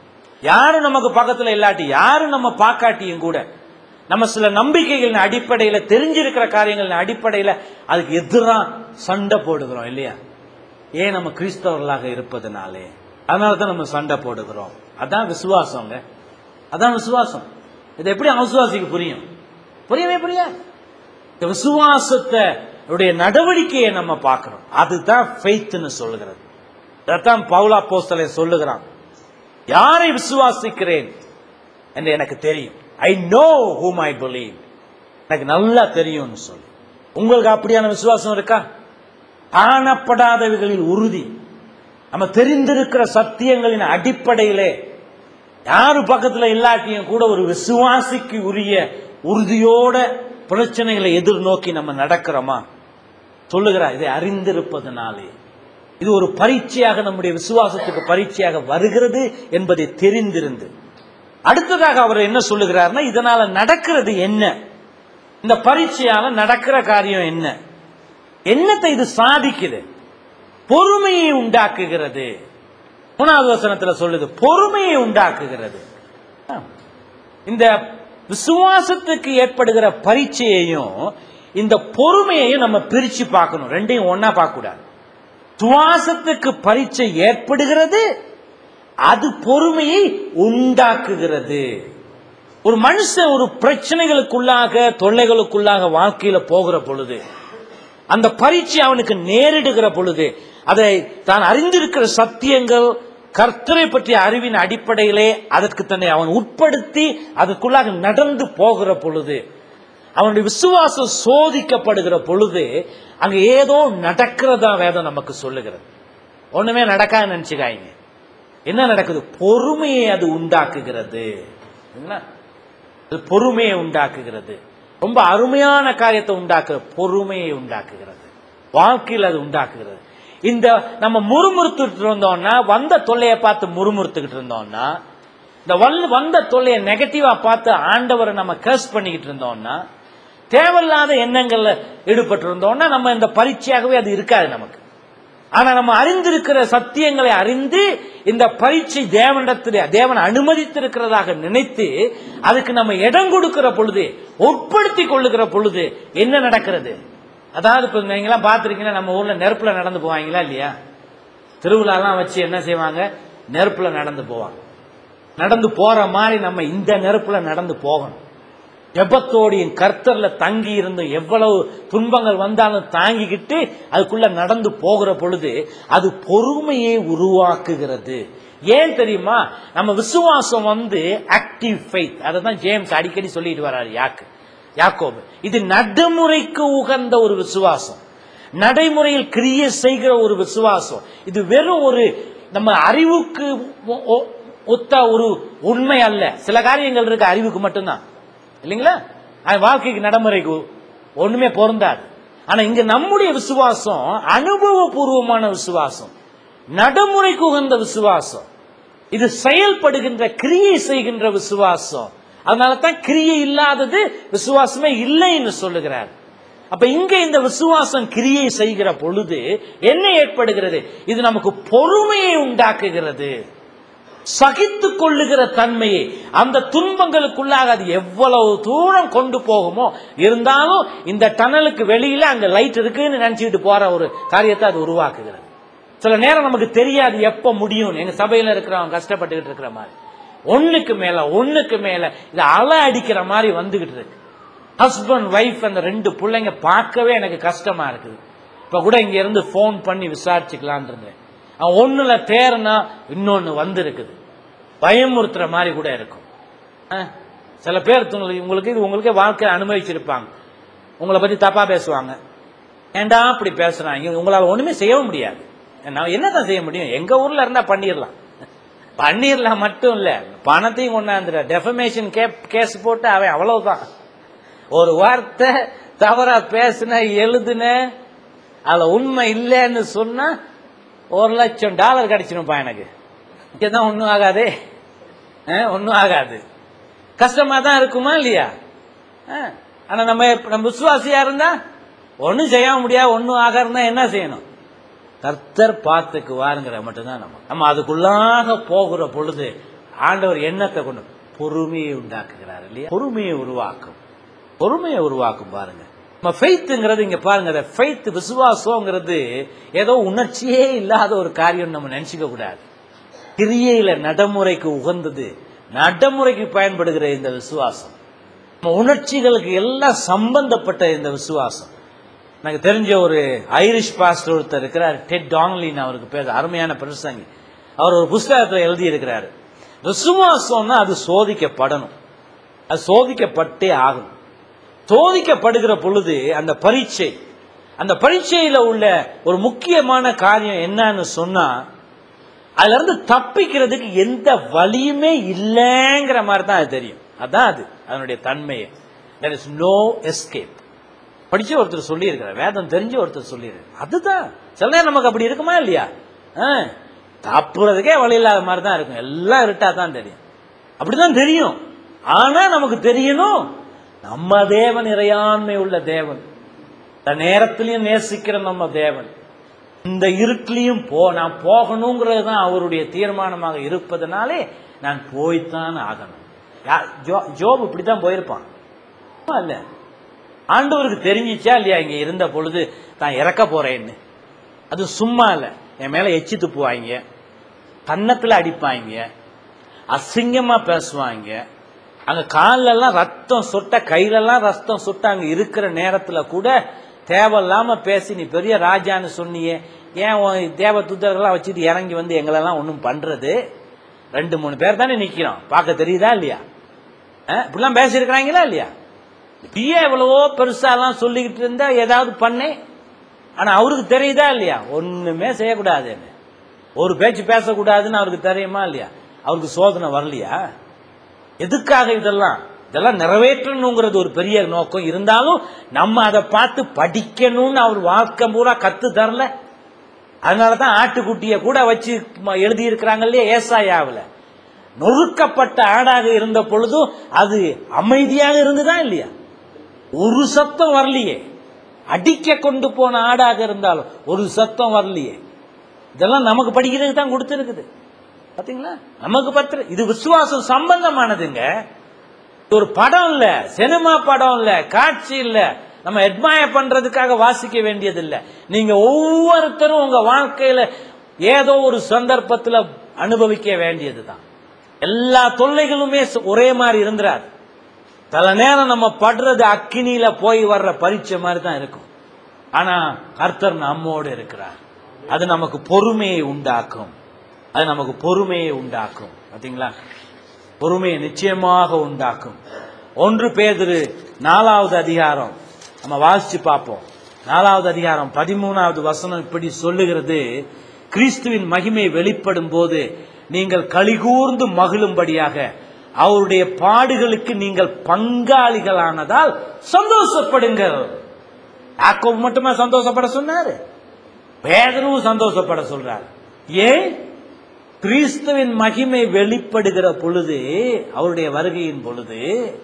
யாரும் நமக்கு பக்கத்துல இல்லாட்டி யாரும் நம்ம பார்க்காட்டியும் கூட நம்ம சில நம்பிக்கைகளின் அடிப்படையில தெரிஞ்சிருக்கிற காரியங்களின் அடிப்படையில அதுக்கு எதிரா சண்டை போடுகிறோம் இல்லையா ஏன் நம்ம கிறிஸ்தவர்களாக இருப்பதனாலே அதனால தான் நம்ம சண்டை போடுகிறோம் அதான் விசுவாசங்க அதான் விசுவாசம் இது எப்படி அவிசுவாசிக்கு புரியும் புரியவே புரியாது இந்த விசுவாசத்தை உடைய நடவடிக்கையை நம்ம பார்க்கிறோம் அதுதான் ஃபெய்த்னு சொல்லுகிறது அதான் பவுலா போஸ்தலை சொல்லுகிறான் யாரை விசுவாசிக்கிறேன் என்று எனக்கு தெரியும் I know whom I believe எனக்கு நல்லா தெரியும்னு சொல்லி உங்களுக்கு அப்படியான விசுவாசம் இருக்கா காணப்படாதவைகளில் உறுதி நம்ம தெரிந்திருக்கிற சத்தியங்களின் அடிப்படையிலே யாரு பக்கத்துல இல்லாட்டியும் கூட ஒரு விசுவாசிக்கு உரிய உறுதியோட பிரச்சனைகளை எதிர்நோக்கி நம்ம நடக்கிறோமா சொல்லுகிறார் இதை அறிந்திருப்பதனாலே இது ஒரு பரீட்சையாக நம்முடைய விசுவாசத்துக்கு பரீட்சையாக வருகிறது என்பதை தெரிந்திருந்து அடுத்ததாக அவர் என்ன சொல்லுகிறார்னா இதனால நடக்கிறது என்ன இந்த பரீட்சையால நடக்கிற காரியம் என்ன என்னத்தை இது சாதிக்குது பொறுமையை உண்டாக்குகிறது மூணாவது வசனத்துல சொல்லுது பொறுமையை உண்டாக்குகிறது ஆ. இந்த விசுவாசத்துக்கு ஏற்படுகிற பரீட்சையையும் இந்த பொறுமையையும் நம்ம பிரிச்சு பார்க்கணும் ரெண்டையும் ஒண்ணா பார்க்க கூடாது சுவாசத்துக்கு பரீட்சை ஏற்படுகிறது அது பொறுமையை உண்டாக்குகிறது ஒரு மனுஷன் ஒரு பிரச்சனைகளுக்குள்ளாக தொல்லைகளுக்குள்ளாக வாழ்க்கையில போகிற பொழுது அந்த பரீட்சை அவனுக்கு நேரிடுகிற பொழுது அதை தான் அறிந்திருக்கிற சத்தியங்கள் கர்த்தரை பற்றிய அறிவின் அடிப்படையிலே அதற்கு தன்னை அவன் உட்படுத்தி அதற்குள்ளாக நடந்து போகிற பொழுது அவனுடைய விசுவாசம் சோதிக்கப்படுகிற பொழுது அங்க ஏதோ நடக்கிறதா வேதம் நமக்கு சொல்லுகிறது ஒண்ணுமே நடக்காது நினைச்சுக்காய்ங்க என்ன நடக்குது பொறுமையை அது உண்டாக்குகிறது என்ன? அது பொறுமையை உண்டாக்குகிறது ரொம்ப அருமையான காரியத்தை உண்டாக்குற பொறுமையை உண்டாக்குகிறது வாழ்க்கையில் அது உண்டாக்குகிறது இந்த நம்ம முறுமுறுத்துட்டு இருந்தோம்னா வந்த தொல்லையை பார்த்து முறுமுறுத்துக்கிட்டு இருந்தோம்னா இந்த வல் வந்த தொல்லையை நெகட்டிவா பார்த்து ஆண்டவரை நம்ம கேஸ் பண்ணிக்கிட்டு இருந்தோம்னா தேவையில்லாத எண்ணங்கள்ல ஈடுபட்டு இருந்தோம்னா நம்ம இந்த பரீட்சையாகவே அது இருக்காது நமக்கு ஆனா நம்ம அறிந்திருக்கிற சத்தியங்களை அறிந்து இந்த பரீட்சை தேவனிடத்தில் தேவன் அனுமதித்திருக்கிறதாக நினைத்து அதுக்கு நம்ம இடம் கொடுக்கிற பொழுது உட்படுத்தி கொள்ளுகிற பொழுது என்ன நடக்கிறது அதாவது இப்ப நீங்களாம் பார்த்துருக்கீங்கன்னா நம்ம ஊர்ல நெருப்புல நடந்து போவாங்களா இல்லையா திருவிழாலாம் வச்சு என்ன செய்வாங்க நெருப்புல நடந்து போவாங்க நடந்து போற மாதிரி நம்ம இந்த நெருப்புல நடந்து போகணும் ஜெபத்தோடு கர்த்தர்ல தங்கி இருந்து எவ்வளவு துன்பங்கள் வந்தாலும் தாங்கிக்கிட்டு அதுக்குள்ள நடந்து போகிற பொழுது அது பொறுமையை உருவாக்குகிறது ஏன் தெரியுமா நம்ம விசுவாசம் வந்து ஆக்டிவ் ஃபெய்த் அதை தான் ஜேம்ஸ் அடிக்கடி சொல்லிட்டு வர்றாரு யாக்கு யாக்கோபு இது நடைமுறைக்கு உகந்த ஒரு விசுவாசம் நடைமுறையில் கிரியை செய்கிற ஒரு விசுவாசம் இது வெறும் ஒரு நம்ம அறிவுக்கு ஒ- ஒ- ஒத்த ஒரு உண்மை அல்ல சில காரியங்கள் இருக்கு அறிவுக்கு மட்டும்தான் இல்லைங்களா அது வாழ்க்கைக்கு நடைமுறைக்கு ஒண்ணுமே பொருந்தாது ஆனா இங்க நம்முடைய விசுவாசம் அனுபவபூர்வமான விசுவாசம் நடைமுறைக்கு உகந்த விசுவாசம் இது செயல்படுகின்ற கிரியை செய்கின்ற விசுவாசம் அதனால தான் கிரியை இல்லாதது விசுவாசமே இல்லைன்னு சொல்லுகிறார் அப்ப இங்க இந்த விசுவாசம் கிரியை செய்கிற பொழுது என்ன ஏற்படுகிறது இது நமக்கு பொறுமையை உண்டாக்குகிறது சகித்து கொள்ளுகிற தன்மையை அந்த துன்பங்களுக்குள்ளாக அது எவ்வளவு தூரம் கொண்டு போகுமோ இருந்தாலும் இந்த டனலுக்கு வெளியில அங்க லைட் இருக்குன்னு நினைச்சுக்கிட்டு போற ஒரு காரியத்தை அது உருவாக்குகிறது சில நேரம் நமக்கு தெரியாது எப்ப முடியும் எங்க சபையில இருக்கிறவங்க கஷ்டப்பட்டுக்கிட்டு இருக்கிற மாதிரி ஒண்ணுக்கு மேல ஒண்ணுக்கு மேல இது அலை அடிக்கிற மாதிரி வந்துகிட்டு இருக்கு ஹஸ்பண்ட் ஒய்ஃப் அந்த ரெண்டு பிள்ளைங்க பார்க்கவே எனக்கு கஷ்டமா இருக்குது இப்ப கூட இங்க இருந்து ஃபோன் பண்ணி விசாரிச்சுக்கலான் இருந்தேன் அவன் ஒண்ணுல தேர்னா இன்னொன்னு வந்திருக்குது பயமுறுத்துற மாதிரி கூட இருக்கும் அஹ், சில பேர் உங்களுக்கு உங்களுக்கு இது உங்களுக்கே வாழ்க்கை அனுபவிச்சிருப்பாங்க உங்களை பத்தி தப்பா பேசுவாங்க ஏன்டா அப்படி பேசுறாங்க உங்களால ஒண்ணுமே செய்யவும் முடியாது நான் என்னதான் செய்ய முடியும் எங்க ஊர்ல இருந்தா பண்ணிடலாம் பண்ணிடலாம் மட்டும் இல்ல பணத்தையும் கொண்டாந்துட டெஃபமேஷன் கேஸ் போட்டு அவன் அவ்வளவுதான் ஒரு வார்த்தை தவறா பேசுன எழுதுன அதுல உண்மை இல்லைன்னு சொன்னா ஒரு லட்சம் டாலர் கிடைச்சிருப்பா எனக்கு இங்கதான் ஒன்றும் ஆகாதே ஒன்றும் ஆகாது கஷ்டமா தான் இருக்குமா இல்லையா ஆ, ஆனா நம்ம நம்ம விசுவாசியா இருந்தா ஒன்றும் செய்ய முடியாது ஒன்றும் ஆகாதுன்னா என்ன செய்யணும் கர்த்தர் பார்த்துக்கு வாருங்கிற மட்டும்தான் நம்ம நம்ம அதுக்குள்ளாக போகிற பொழுது ஆண்டவர் எண்ணத்தை கொண்டு பொறுமையை உண்டாக்குகிறார் இல்லையா பொறுமையை உருவாக்கும் பொறுமையை உருவாக்கும் பாருங்க நம்ம ஃபெய்த்துங்கிறது இங்க பாருங்க ஃபெய்த் விசுவாசங்கிறது ஏதோ உணர்ச்சியே இல்லாத ஒரு காரியம் நம்ம நினைச்சுக்க கூடாது கிரியையில நடைமுறைக்கு உகந்தது நடைமுறைக்கு பயன்படுகிற இந்த விசுவாசம் நம்ம உணர்ச்சிகளுக்கு எல்லாம் சம்பந்தப்பட்ட இந்த விசுவாசம் எனக்கு தெரிஞ்ச ஒரு ஐரிஷ் பாஸ்டர் ஒருத்தர் இருக்கிறார் டெட் டாங்லின் அவருக்கு பேர் அருமையான பிரசங்கி அவர் ஒரு புஸ்தகத்தில் எழுதி இருக்கிறாரு விசுவாசம்னா அது சோதிக்கப்படணும் அது சோதிக்கப்பட்டே ஆகணும் சோதிக்கப்படுகிற பொழுது அந்த பரீட்சை அந்த பரீட்சையில உள்ள ஒரு முக்கியமான காரியம் என்னன்னு சொன்னா அதுல இருந்து தப்பிக்கிறதுக்கு எந்த வழியுமே இல்லைங்கிற மாதிரி தான் அது தெரியும் அதான் அது அதனுடைய தன்மையை there இஸ் நோ எஸ்கேப் படிச்ச ஒருத்தர் சொல்லியிருக்கிறார் வேதம் தெரிஞ்ச ஒருத்தர் சொல்லியிருக்காரு அதுதான் சில நேரம் நமக்கு அப்படி இருக்குமா இல்லையா ஆ, தப்புறதுக்கே வழி இல்லாத மாதிரி தான் இருக்கும் எல்லாம் இருட்டா தான் தெரியும் அப்படிதான் தெரியும் ஆனா நமக்கு தெரியணும் நம்ம தேவன் இறையாண்மை உள்ள தேவன் இந்த நேரத்திலையும் நேசிக்கிற நம்ம தேவன் இந்த இருட்டிலையும் போ நான் போகணுங்கிறது தான் அவருடைய தீர்மானமாக இருப்பதனாலே நான் போய்த்தான் ஆகணும் யா- ஜோ- ஜோப் இப்படித்தான் போயிருப்பான் சும்மா இல்ல ஆண்டவருக்கு தெரிஞ்சிச்சா இல்லையா இங்க இருந்த பொழுது தான் இறக்க போறேன்னு அது சும்மா இல்ல என் மேல எச்சி துப்புவாங்க கன்னத்துல அடிப்பாங்க அசிங்கமா பேசுவாங்க அங்க கால்ல எல்லாம் ரத்தம் சொட்ட கையிலெல்லாம் ரத்தம் சொட்ட அங்க இருக்கிற நேரத்துல கூட தேவையில்லாம பேசி நீ பெரிய ராஜான்னு சொன்னியே ஏன் உன் தேவ தூதர்கள்லாம் வச்சுட்டு இறங்கி வந்து எங்களெல்லாம் ஒன்றும் பண்றது ரெண்டு மூணு பேர் தானே நிக்கிறோம் பார்க்க தெரியுதா இல்லையா அஹ், இப்படிலாம் பேசியிருக்கிறாங்களா இல்லையா இப்படியே எவ்வளவோ பெருசாலாம் சொல்லிக்கிட்டு இருந்தா ஏதாவது பண்ணேன் ஆனா அவருக்கு தெரியுதா இல்லையா ஒண்ணுமே செய்யக்கூடாதுன்னு ஒரு பேச்சு பேசக்கூடாதுன்னு அவருக்கு தெரியுமா இல்லையா அவருக்கு சோதனை வரலையா எதுக்காக இதெல்லாம் இதெல்லாம் நிறைவேற்றணுங்கிறது ஒரு பெரிய நோக்கம் இருந்தாலும் நம்ம அதை பார்த்து படிக்கணும்னு அவர் வாழ்க்கை பூரா கத்து தரல அதனாலதான் ஆட்டுக்குட்டியை கூட வச்சு எழுதி இருக்கிறாங்க இல்லையா ஏசாயாவில் நொறுக்கப்பட்ட ஆடாக இருந்த பொழுதும் அது அமைதியாக இருந்துதா இல்லையா ஒரு சத்தம் வரலையே அடிக்க கொண்டு போன ஆடாக இருந்தாலும் ஒரு சத்தம் வரலையே இதெல்லாம் நமக்கு படிக்கிறதுக்கு தான் கொடுத்துருக்குது பாத்தீங்களா நமக்கு பத்திர இது விசுவாசம் சம்பந்தமானதுங்க இது ஒரு படம் இல்ல சினிமா படம் இல்ல காட்சி இல்ல நம்ம அட்மயர் பண்றதுக்காக வாசிக்க வேண்டியது இல்ல நீங்க ஒவ்வொருத்தரும் உங்க வாழ்க்கையில ஏதோ ஒரு சந்தர்ப்பத்துல அனுபவிக்க வேண்டியதுதான் எல்லா தொல்லைகளுமே ச- ஒரே மாதிரி இருந்துராது பல நேரம் நம்ம படுறது அக்கினியில போய் வர்ற பரீட்சை மாதிரி தான் இருக்கும் ஆனா கர்த்தர் நம்மோடு இருக்கிறார் அது நமக்கு பொறுமையை உண்டாக்கும் அது நமக்கு பொறுமையை உண்டாக்கும் பாத்தீங்களா பொறுமையை நிச்சயமாக உண்டாக்கும் ஒன்று பேதுரு நாலாவது அதிகாரம் நம்ம வாசிச்சு பார்ப்போம் நாலாவது அதிகாரம் பதிமூணாவது வசனம் இப்படி சொல்லுகிறது கிறிஸ்துவின் மகிமை வெளிப்படும் போது நீங்கள் கலிகூர்ந்து மகிழும்படியாக அவருடைய பாடுகளுக்கு நீங்கள் பங்காளிகளானதால் சந்தோஷப்படுங்கள் யாக்கோபு மட்டுமா சந்தோஷப்பட சொன்னாரு பேதரும் சந்தோஷப்பட சொல்றார் ஏன் கிறிஸ்துவின் மகிமை வெளிப்படுகிற பொழுது அவருடைய வருகையின் பொழுது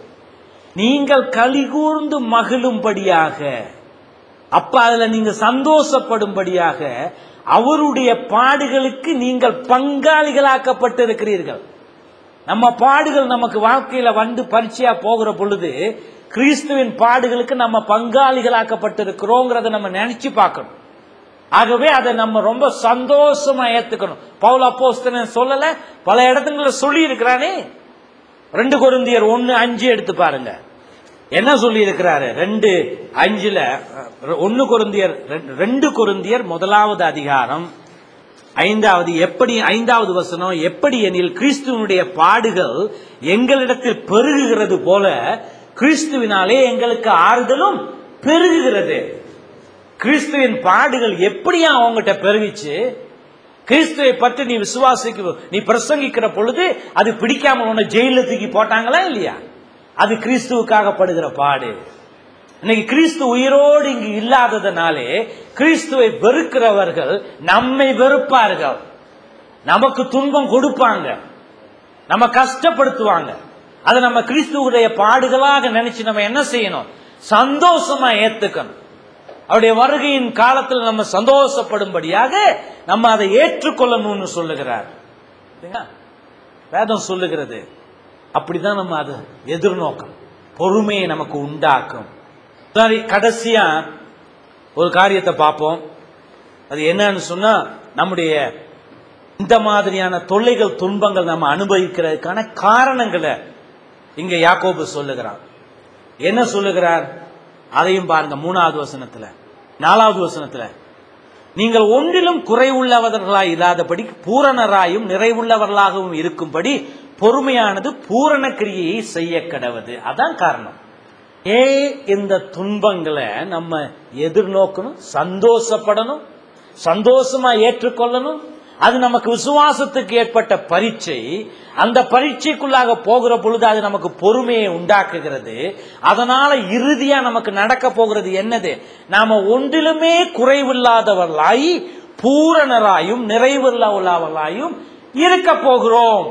நீங்கள் கலிகூர்ந்து மகிழும்படியாக அப்ப அதுல நீங்க சந்தோஷப்படும்படியாக அவருடைய பாடுகளுக்கு நீங்கள் பங்காளிகளாக்கப்பட்டிருக்கிறீர்கள் நம்ம பாடுகள் நமக்கு வாழ்க்கையில வந்து பரிச்சையா போகிற பொழுது கிறிஸ்துவின் பாடுகளுக்கு நம்ம பங்காளிகளாக்கப்பட்டிருக்கிறோங்கிறத நம்ம நினைச்சு பார்க்கணும் ஆகவே அதை நம்ம ரொம்ப சந்தோஷமா ஏத்துக்கணும் பவுல் அப்போஸ்தலன் சொல்லல பல இடத்துல சொல்லி இருக்கிறானே ரெண்டு கொரிந்தியர் ஒன்னு அஞ்சு எடுத்து பாருங்க என்ன சொல்லி இருக்கிறாரு ரெண்டு அஞ்சுல அஹ், ஒன்னு கொரிந்தியர் ரெண்டு- ரெண்டு கொரிந்தியர் முதலாவது அதிகாரம் ஐந்தாவது எப்படி ஐந்தாவது வசனம் எப்படி எனில் கிறிஸ்துவனுடைய பாடுகள் எங்களிடத்தில் பெருகுகிறது போல கிறிஸ்துவினாலே எங்களுக்கு ஆறுதலும் பெருகுகிறது கிறிஸ்துவின் பாடுகள் எப்படியா அவங்ககிட்ட பெருகிச்சு கிறிஸ்துவை பற்றி நீ விசுவாசிக்க நீ பிரசங்கிக்கிற பொழுது அது பிடிக்காம உன்னை ஜெயில தூக்கி போட்டாங்களா இல்லையா அது கிறிஸ்துவுக்காக படுகிற பாடு இன்னைக்கு கிறிஸ்து உயிரோடு இங்கு இல்லாததுனாலே கிறிஸ்துவை வெறுக்கிறவர்கள் நம்மை வெறுப்பார்கள் நமக்கு துன்பம் கொடுப்பாங்க நம்ம கஷ்டப்படுத்துவாங்க அதை நம்ம கிறிஸ்துவுடைய பாடுகளாக நினைச்சு நம்ம என்ன செய்யணும் சந்தோஷமா ஏத்துக்கணும் அவருடைய வருகையின் காலத்தில் நம்ம சந்தோஷப்படும்படியாக நம்ம அதை ஏற்றுக்கொள்ளணும்னு சொல்லுகிறார் சரிங்களா? வேதம் சொல்லுகிறது அப்படிதான் நம்ம அதை எதிர்நோக்கணும் பொறுமையை நமக்கு உண்டாக்கும் சரி கடைசியா ஒரு காரியத்தை பார்ப்போம் அது என்னன்னு சொன்னா நம்முடைய இந்த மாதிரியான தொல்லைகள் துன்பங்கள் நம்ம அனுபவிக்கிறதுக்கான காரணங்களை இங்க யாக்கோபு சொல்லுகிறான் என்ன சொல்லுகிறார் அதையும் பாருங்க மூணாவது வசனத்துல நாலாவது வசனத்துல நீங்கள் ஒன்றிலும் குறைவுள்ளவர்களாய் இல்லாதபடி பூரணராயும் நிறைவுள்ளவர்களாகவும் இருக்கும்படி பொறுமையானது பூரண கிரியையை செய்ய கடவது அதான் காரணம் ஏ இந்த துன்பங்களை நம்ம எதிர்நோக்கணும் சந்தோஷப்படணும் சந்தோஷமா ஏற்றுக்கொள்ளணும் அது நமக்கு விசுவாசத்துக்கு ஏற்பட்ட பரீட்சை அந்த பரீட்சைக்குள்ளாக போகிற பொழுது அது நமக்கு பொறுமையை உண்டாக்குகிறது அதனால இறுதியா நமக்கு நடக்க போகிறது என்னது நாம ஒன்றிலுமே குறைவில்லாதவர்களாய் பூரணராயும் நிறைவுள்ளவர்களாயும் இருக்க போகிறோம்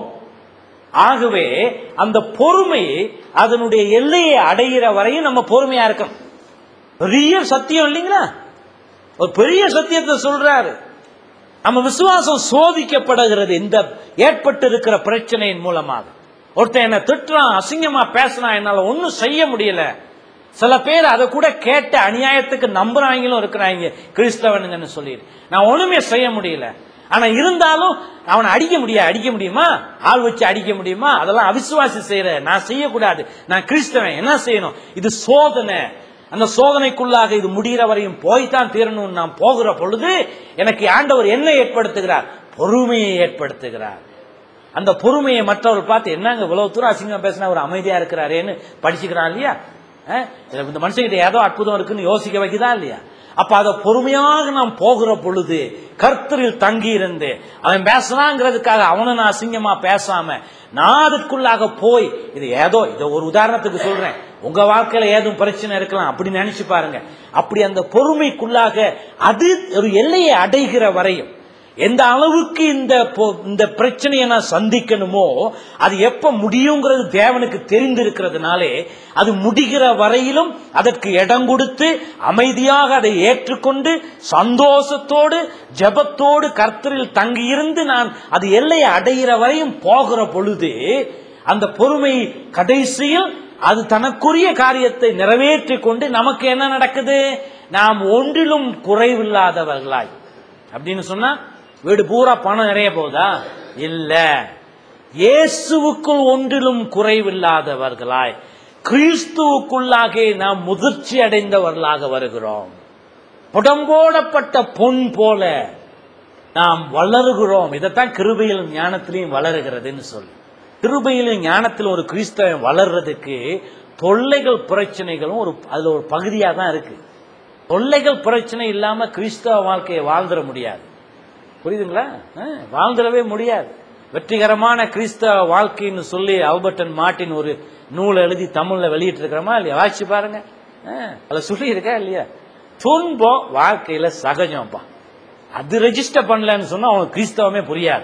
ஆகவே அந்த பொறுமை அதனுடைய எல்லையை அடைகிற வரையும் நம்ம பொறுமையா இருக்கணும் பெரிய சத்தியம் இல்லைங்களா ஒரு பெரிய சத்தியத்தை சொல்றாரு நம்ம விசுவாசம் சோதிக்கப்படுகிறது இந்த ஏற்பட்டு இருக்கிற பிரச்சனையின் மூலமாக ஒருத்தன் என்ன திட்டுறான் அசிங்கமா பேசுறான் என்னால ஒன்றும் செய்ய முடியல சில பேர் அதை கூட கேட்ட அநியாயத்துக்கு நம்புறாங்களும் இருக்கிறாங்க கிறிஸ்தவனுங்கன்னு சொல்லிடு நான் ஒண்ணுமே செய்ய முடியல ஆனா இருந்தாலும் அவனை அடிக்க முடியாது அடிக்க முடியுமா ஆள் வச்சு அடிக்க முடியுமா அதெல்லாம் அவிசுவாசி செய்யற நான் செய்யக்கூடாது நான் கிறிஸ்தவன் என்ன செய்யணும் இது சோதனை அந்த சோதனைக்குள்ளாக இது முடிகிற வரையும் போய்தான் தீரணும் நான் போகிற பொழுது எனக்கு ஆண்டவர் என்ன ஏற்படுத்துகிறார் பொறுமையை ஏற்படுத்துகிறார் அந்த பொறுமையை மற்றவர் பார்த்து என்னங்க இவ்வளவு தூரம் அசிங்கம் பேசினா ஒரு அமைதியா இருக்கிறாரேன்னு படிச்சுக்கிறான் இல்லையா அஹ், இந்த மனுஷங்கிட்ட ஏதோ அற்புதம் இருக்குன்னு யோசிக்க வைக்குதா இல்லையா அப்ப அதை பொறுமையாக நாம் போகிற பொழுது கர்த்தரில் தங்கி இருந்து அவன் பேசுறாங்கிறதுக்காக அவனை நான் அசிங்கமா பேசாம நான் அதுக்குள்ளாக போய் இது ஏதோ இதை ஒரு உதாரணத்துக்கு சொல்றேன் உங்க வாழ்க்கையில ஏதும் பிரச்சனை இருக்கலாம் அப்படி நினைச்சு பாருங்க அப்படி அந்த பொறுமைக்குள்ளாக அது ஒரு எல்லையை அடைகிற வரையும் எந்த அளவுக்கு இந்த பொ- இந்த பிரச்சனையை நான் சந்திக்கணுமோ அது எப்ப முடியுங்கிறது தேவனுக்கு தெரிந்திருக்கிறதுனாலே அது முடிகிற வரையிலும் அதற்கு இடம் கொடுத்து அமைதியாக அதை ஏற்றுக்கொண்டு சந்தோஷத்தோடு ஜெபத்தோடு கர்த்தரில் தங்கியிருந்து நான் அது எல்லையை அடைகிற வரையும் போகிற பொழுது அந்த பொறுமை கடைசியில் அது தனக்குரிய காரியத்தை நிறைவேற்றிக் கொண்டு நமக்கு என்ன நடக்குது நாம் ஒன்றிலும் குறைவில்லாதவர்களாய் அப்படின்னு சொன்னா வீடு பூரா பணம் நிறைய போகுதா இல்ல இயேசுவுக்குள் ஒன்றிலும் குறைவில்லாதவர்களாய் கிறிஸ்துவுக்குள்ளாக நாம் முதிர்ச்சி அடைந்தவர்களாக வருகிறோம் புடம்போடப்பட்ட பொன் போல நாம் வளருகிறோம் இதைத்தான் கிருபையில் ஞானத்திலையும் வளருகிறதுன்னு சொல்லி கிருபையிலும் ஞானத்தில் ஒரு கிறிஸ்தவன் வளர்றதுக்கு தொல்லைகள் பிரச்சனைகளும் ஒரு அதுல ஒரு பகுதியாக தான் இருக்கு தொல்லைகள் பிரச்சனை இல்லாம கிறிஸ்தவ வாழ்க்கையை வாழ்ந்துட முடியாது புரியுதுங்களா அஹ், வாழ்ந்துடவே முடியாது வெற்றிகரமான கிறிஸ்தவ வாழ்க்கைன்னு சொல்லி ஆல்பர்டன் மார்ட்டின் ஒரு நூலை எழுதி தமிழ்ல வெளியிட்டு இருக்கிறோமா இல்லையா வாசிச்சு பாருங்க அஹ், அதுல சொல்லி இருக்கா இல்லையா துன்பம் வாழ்க்கையில சகஜம்ப்பா அது ரெஜிஸ்டர் பண்ணலன்னு சொன்னா அவனுக்கு கிறிஸ்தவமே புரியாது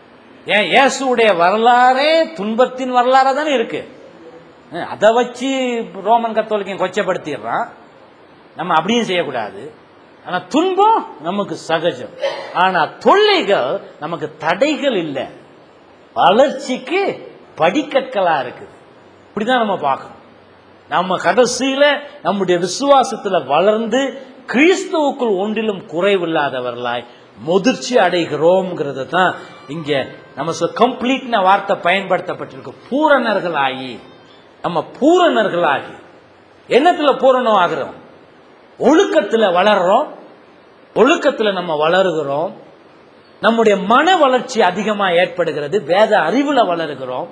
ஏன் இயேசுடைய வரலாறே துன்பத்தின் வரலாறா தானே இருக்கு அஹ், அதை வச்சு ரோமன் கத்தோலிக்கன் கொச்சப்படுத்திடுறான் நம்ம அப்படியும் செய்யக்கூடாது ஆனா துன்பம் நமக்கு சகஜம் ஆனா தொல்லைகள் நமக்கு தடைகள் இல்லை வளர்ச்சிக்கு படிக்கற்களா இருக்குது இப்படிதான் நம்ம பார்க்கணும் நம்ம கடைசியில நம்முடைய விசுவாசத்துல வளர்ந்து கிறிஸ்துவுக்குள் ஒன்றிலும் குறைவில்லாதவர்களாய் முதிர்ச்சி அடைகிறோம்ங்கிறத தான் இங்க நம்ம கம்ப்ளீட்ன வார்த்தை பயன்படுத்தப்பட்டிருக்கு பூரணர்களாகி நம்ம பூரணர்களாகி என்னத்துல பூரணம் ஆகிறோம் ஒழுக்கத்துல வளர்றோம் ஒழுக்கத்துல நம்ம வளருகிறோம் நம்முடைய மன வளர்ச்சி அதிகமா ஏற்படுகிறது வேத அறிவுல வளருகிறோம்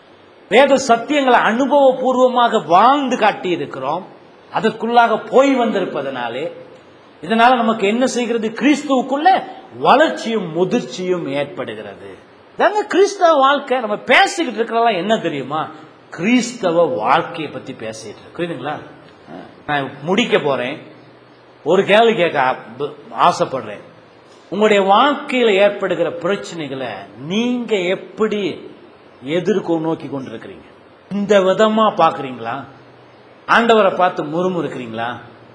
வேத சத்தியங்களை அனுபவபூர்வமாக வாழ்ந்து காட்டி இருக்கிறோம் அதற்குள்ளாக போய் வந்திருப்பதனாலே இதனால நமக்கு என்ன செய்கிறது கிறிஸ்துவுக்குள்ள வளர்ச்சியும் முதிர்ச்சியும் ஏற்படுகிறது இதாங்க கிறிஸ்தவ வாழ்க்கை நம்ம பேசிக்கிட்டு இருக்கிறதெல்லாம் என்ன தெரியுமா கிறிஸ்தவ வாழ்க்கையை பத்தி பேசிட்டு இருக்கோம் புரியுதுங்களா நான் முடிக்க போறேன் ஒரு கேள்வி கேட்க ஆ- ஆசைப்படுறேன் உங்களுடைய வாழ்க்கையில ஏற்படுகிற பிரச்சனைகளை நீங்க எப்படி எதிர்கொ நோக்கி கொண்டிருக்கிறீங்க இந்த விதமா பாக்குறீங்களா ஆண்டவரை பார்த்து முறுமுறுக்கிறீங்களா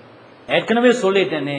ஏற்கனவே சொல்லிட்டேனே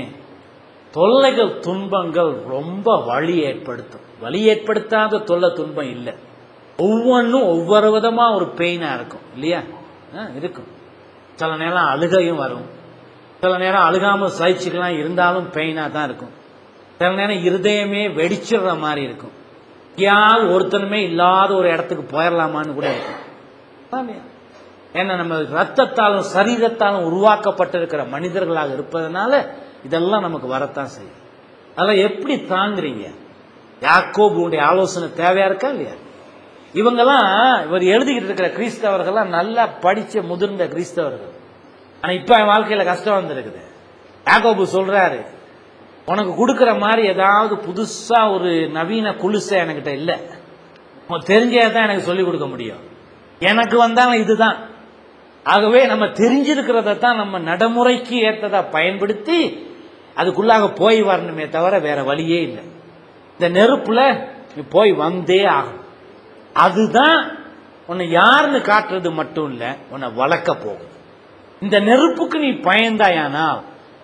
தொல்லைகள் துன்பங்கள் ரொம்ப வழி ஏற்படுத்தும் வழி ஏற்படுத்தாத தொல்லை துன்பம் இல்லை ஒவ்வொன்றும் ஒவ்வொரு விதமா ஒரு பெயினா இருக்கும் இல்லையா ஆ, இருக்கும் சில நேரம் அழுகையும் வரும் சில நேரம் அழுகாம சகிச்சுக்கலாம் இருந்தாலும் பெயினா தான் இருக்கும் சில நேரம் இருதயமே வெடிச்சிடுற மாதிரி இருக்கும் யார் ஒருத்தனுமே இல்லாத ஒரு இடத்துக்கு போயிடலாமான்னு கூட இருக்கும் அதான் இல்லையா? ஏன்னா நம்ம ரத்தத்தாலும் சரீரத்தாலும் உருவாக்கப்பட்டிருக்கிற மனிதர்களாக இருப்பதனால இதெல்லாம் நமக்கு வரத்தான் செய்யும் அதெல்லாம் எப்படி தாங்குறீங்க யாக்கோபுடைய ஆலோசனை தேவையா இருக்கா இல்லையா இவங்கெல்லாம் இவர் எழுதிக்கிட்டு இருக்கிற கிறிஸ்தவர்கள்லாம் நல்லா படிச்ச முதிர்ந்த கிறிஸ்தவர்கள் ஆனா இப்ப என் வாழ்க்கையில கஷ்டம் வந்திருக்குது யாக்கோபு சொல்றாரு உனக்கு கொடுக்கிற மாதிரி ஏதாவது புதுசா ஒரு நவீன குலுசை என்கிட்ட இல்லை உனக்கு தெரிஞ்சே தான் எனக்கு சொல்லிக் கொடுக்க முடியும் எனக்கு வந்தாலும் இதுதான் ஆகவே நம்ம தெரிஞ்சிருக்கிறத தான் நம்ம நடைமுறைக்கு ஏற்றதா பயன்படுத்தி அதுக்குள்ளாக போய் வரணுமே தவிர வேற வழியே இல்லை இந்த நெருப்புல நீ போய் வந்தே ஆகும் அதுதான் உன்னை யாருன்னு காட்டுறது மட்டும் இல்ல உன்னை வளர்க்க போகும் இந்த நெருப்புக்கு நீ பயந்தாயானால்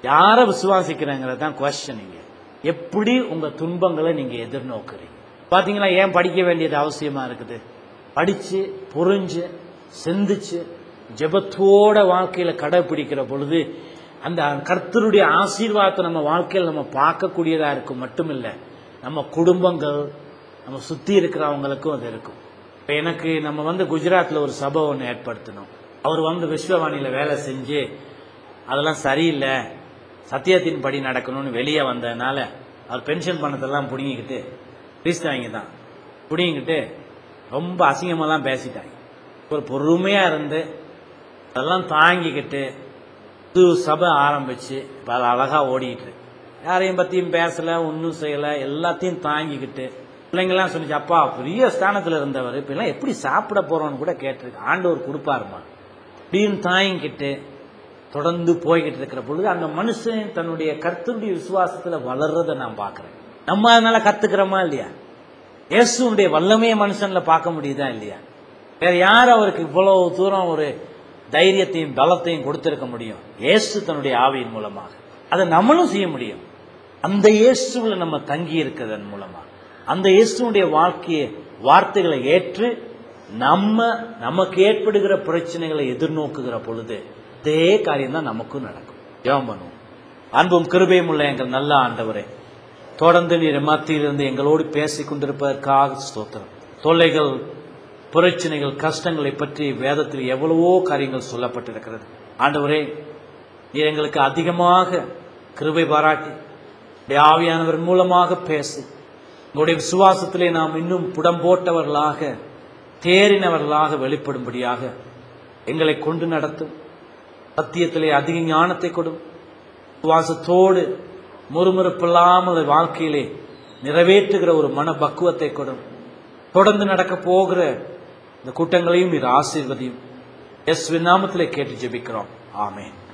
யாரை விசுவாசிக்கிறேங்கிறது தான் கொஸ்டின் இங்க எப்படி உங்க துன்பங்களை நீங்க எதிர்நோக்குறீங்க பாத்தீங்களா ஏன் படிக்க வேண்டியது அவசியமா இருக்குது படிச்சு புரிஞ்சு சிந்திச்சு ஜெபத்தோட வாழ்க்கையில கடைபிடிக்கிற பொழுது அந்த கர்த்தருடைய ஆசீர்வாதத்தை நம்ம வாழ்க்கையில் நம்ம பார்க்கக்கூடியதா இருக்கும் மட்டுமில்லை நம்ம குடும்பங்கள் நம்ம சுத்தி இருக்கிறவங்களுக்கும் அது இருக்கும் இப்ப எனக்கு நம்ம வந்து குஜராத்ல ஒரு சபை ஒன்று ஏற்படுத்தணும் அவர் வந்து விஸ்வவாணியில வேலை செஞ்சு அதெல்லாம் சரியில்லை சத்தியத்தின் படி நடக்கணும்னு வெளியே வந்ததுனால அவர் பென்ஷன் பணத்தெல்லாம் பிடுங்கிக்கிட்டு கிறிஸ்தவங்க தான் பிடுங்கிக்கிட்டு ரொம்ப அசிங்கமெல்லாம் பேசிட்டாங்க ஒரு பொறுமையாக இருந்து அதெல்லாம் தாங்கிக்கிட்டு புது சபை ஆரம்பிச்சு இப்போ அது அழகாக ஓடிக்கிட்டு இருக்கு. யாரையும் பற்றியும் பேசலை ஒன்றும் செய்யலை எல்லாத்தையும் தாங்கிக்கிட்டு பிள்ளைங்கள்லாம் சொன்னிச்சு அப்பா பெரிய ஸ்தானத்தில் இருந்தவர் இப்பெல்லாம் எப்படி சாப்பிட போகிறோன்னு கூட கேட்டிருக்கு ஆண்டவர் கொடுப்பாருமா அப்படின்னு தாங்கிக்கிட்டு தொடர்ந்து போய்கிட்டு இருக்கிற பொழுது அந்த மனுஷன் தன்னுடைய கர்த்தருடைய விசுவாசத்துல வளர்றதை நான் பார்க்கிறேன் நம்ம அதனால கத்துக்கிறோமா இல்லையா இயேசுடைய வல்லமைய மனுஷன்ல பார்க்க முடியுதா இல்லையா வேற யார் அவருக்கு இவ்வளவு தூரம் ஒரு தைரியத்தையும் பலத்தையும் கொடுத்திருக்க முடியும் இயேசு தன்னுடைய ஆவியின் மூலமாக அதை நம்மளும் செய்ய முடியும் அந்த இயேசுவில் நம்ம தங்கி இருக்கிறதன் மூலமா அந்த இயேசுடைய வாழ்க்கையை வார்த்தைகளை ஏற்று நம்ம நமக்கு ஏற்படுகிற பிரச்சனைகளை எதிர்நோக்குகிற பொழுது அதே காரியம் தான் நமக்கும் நடக்கும் ஜெபம் பண்ணுவோம் அன்பும் கிருபையும் உள்ள எங்கள் நல்ல ஆண்டவரே தொடர்ந்து நீர் மத்தியிலிருந்து எங்களோடு பேசிக் கொண்டிருப்பதற்காக ஸ்தோத்திரம் தொல்லைகள் பிரச்சனைகள் கஷ்டங்களை பற்றி வேதத்தில் எவ்வளவோ காரியங்கள் சொல்லப்பட்டிருக்கிறது ஆண்டவரே நீர் எங்களுக்கு அதிகமாக கிருபை பாராட்டி உடைய ஆவியானவர் மூலமாக பேசி உங்களுடைய விசுவாசத்திலே நாம் இன்னும் புடம் போட்டவர்களாக தேறினவர்களாக வெளிப்படும்படியாக எங்களை கொண்டு நடத்தும் சத்தியத்திலே அதிக ஞானத்தை கொடும் விசுவாசத்தோடு முறுமுறுப்பில்லாமல் வாழ்க்கையிலே நிறைவேற்றுகிற ஒரு மன பக்குவத்தை கொடும் தொடர்ந்து நடக்க போகிற இந்த கூட்டங்களையும் நீர் ஆசீர்வதியும் எஸ் நாமத்திலே கேட்டு ஜெபிக்கிறோம் ஆமென்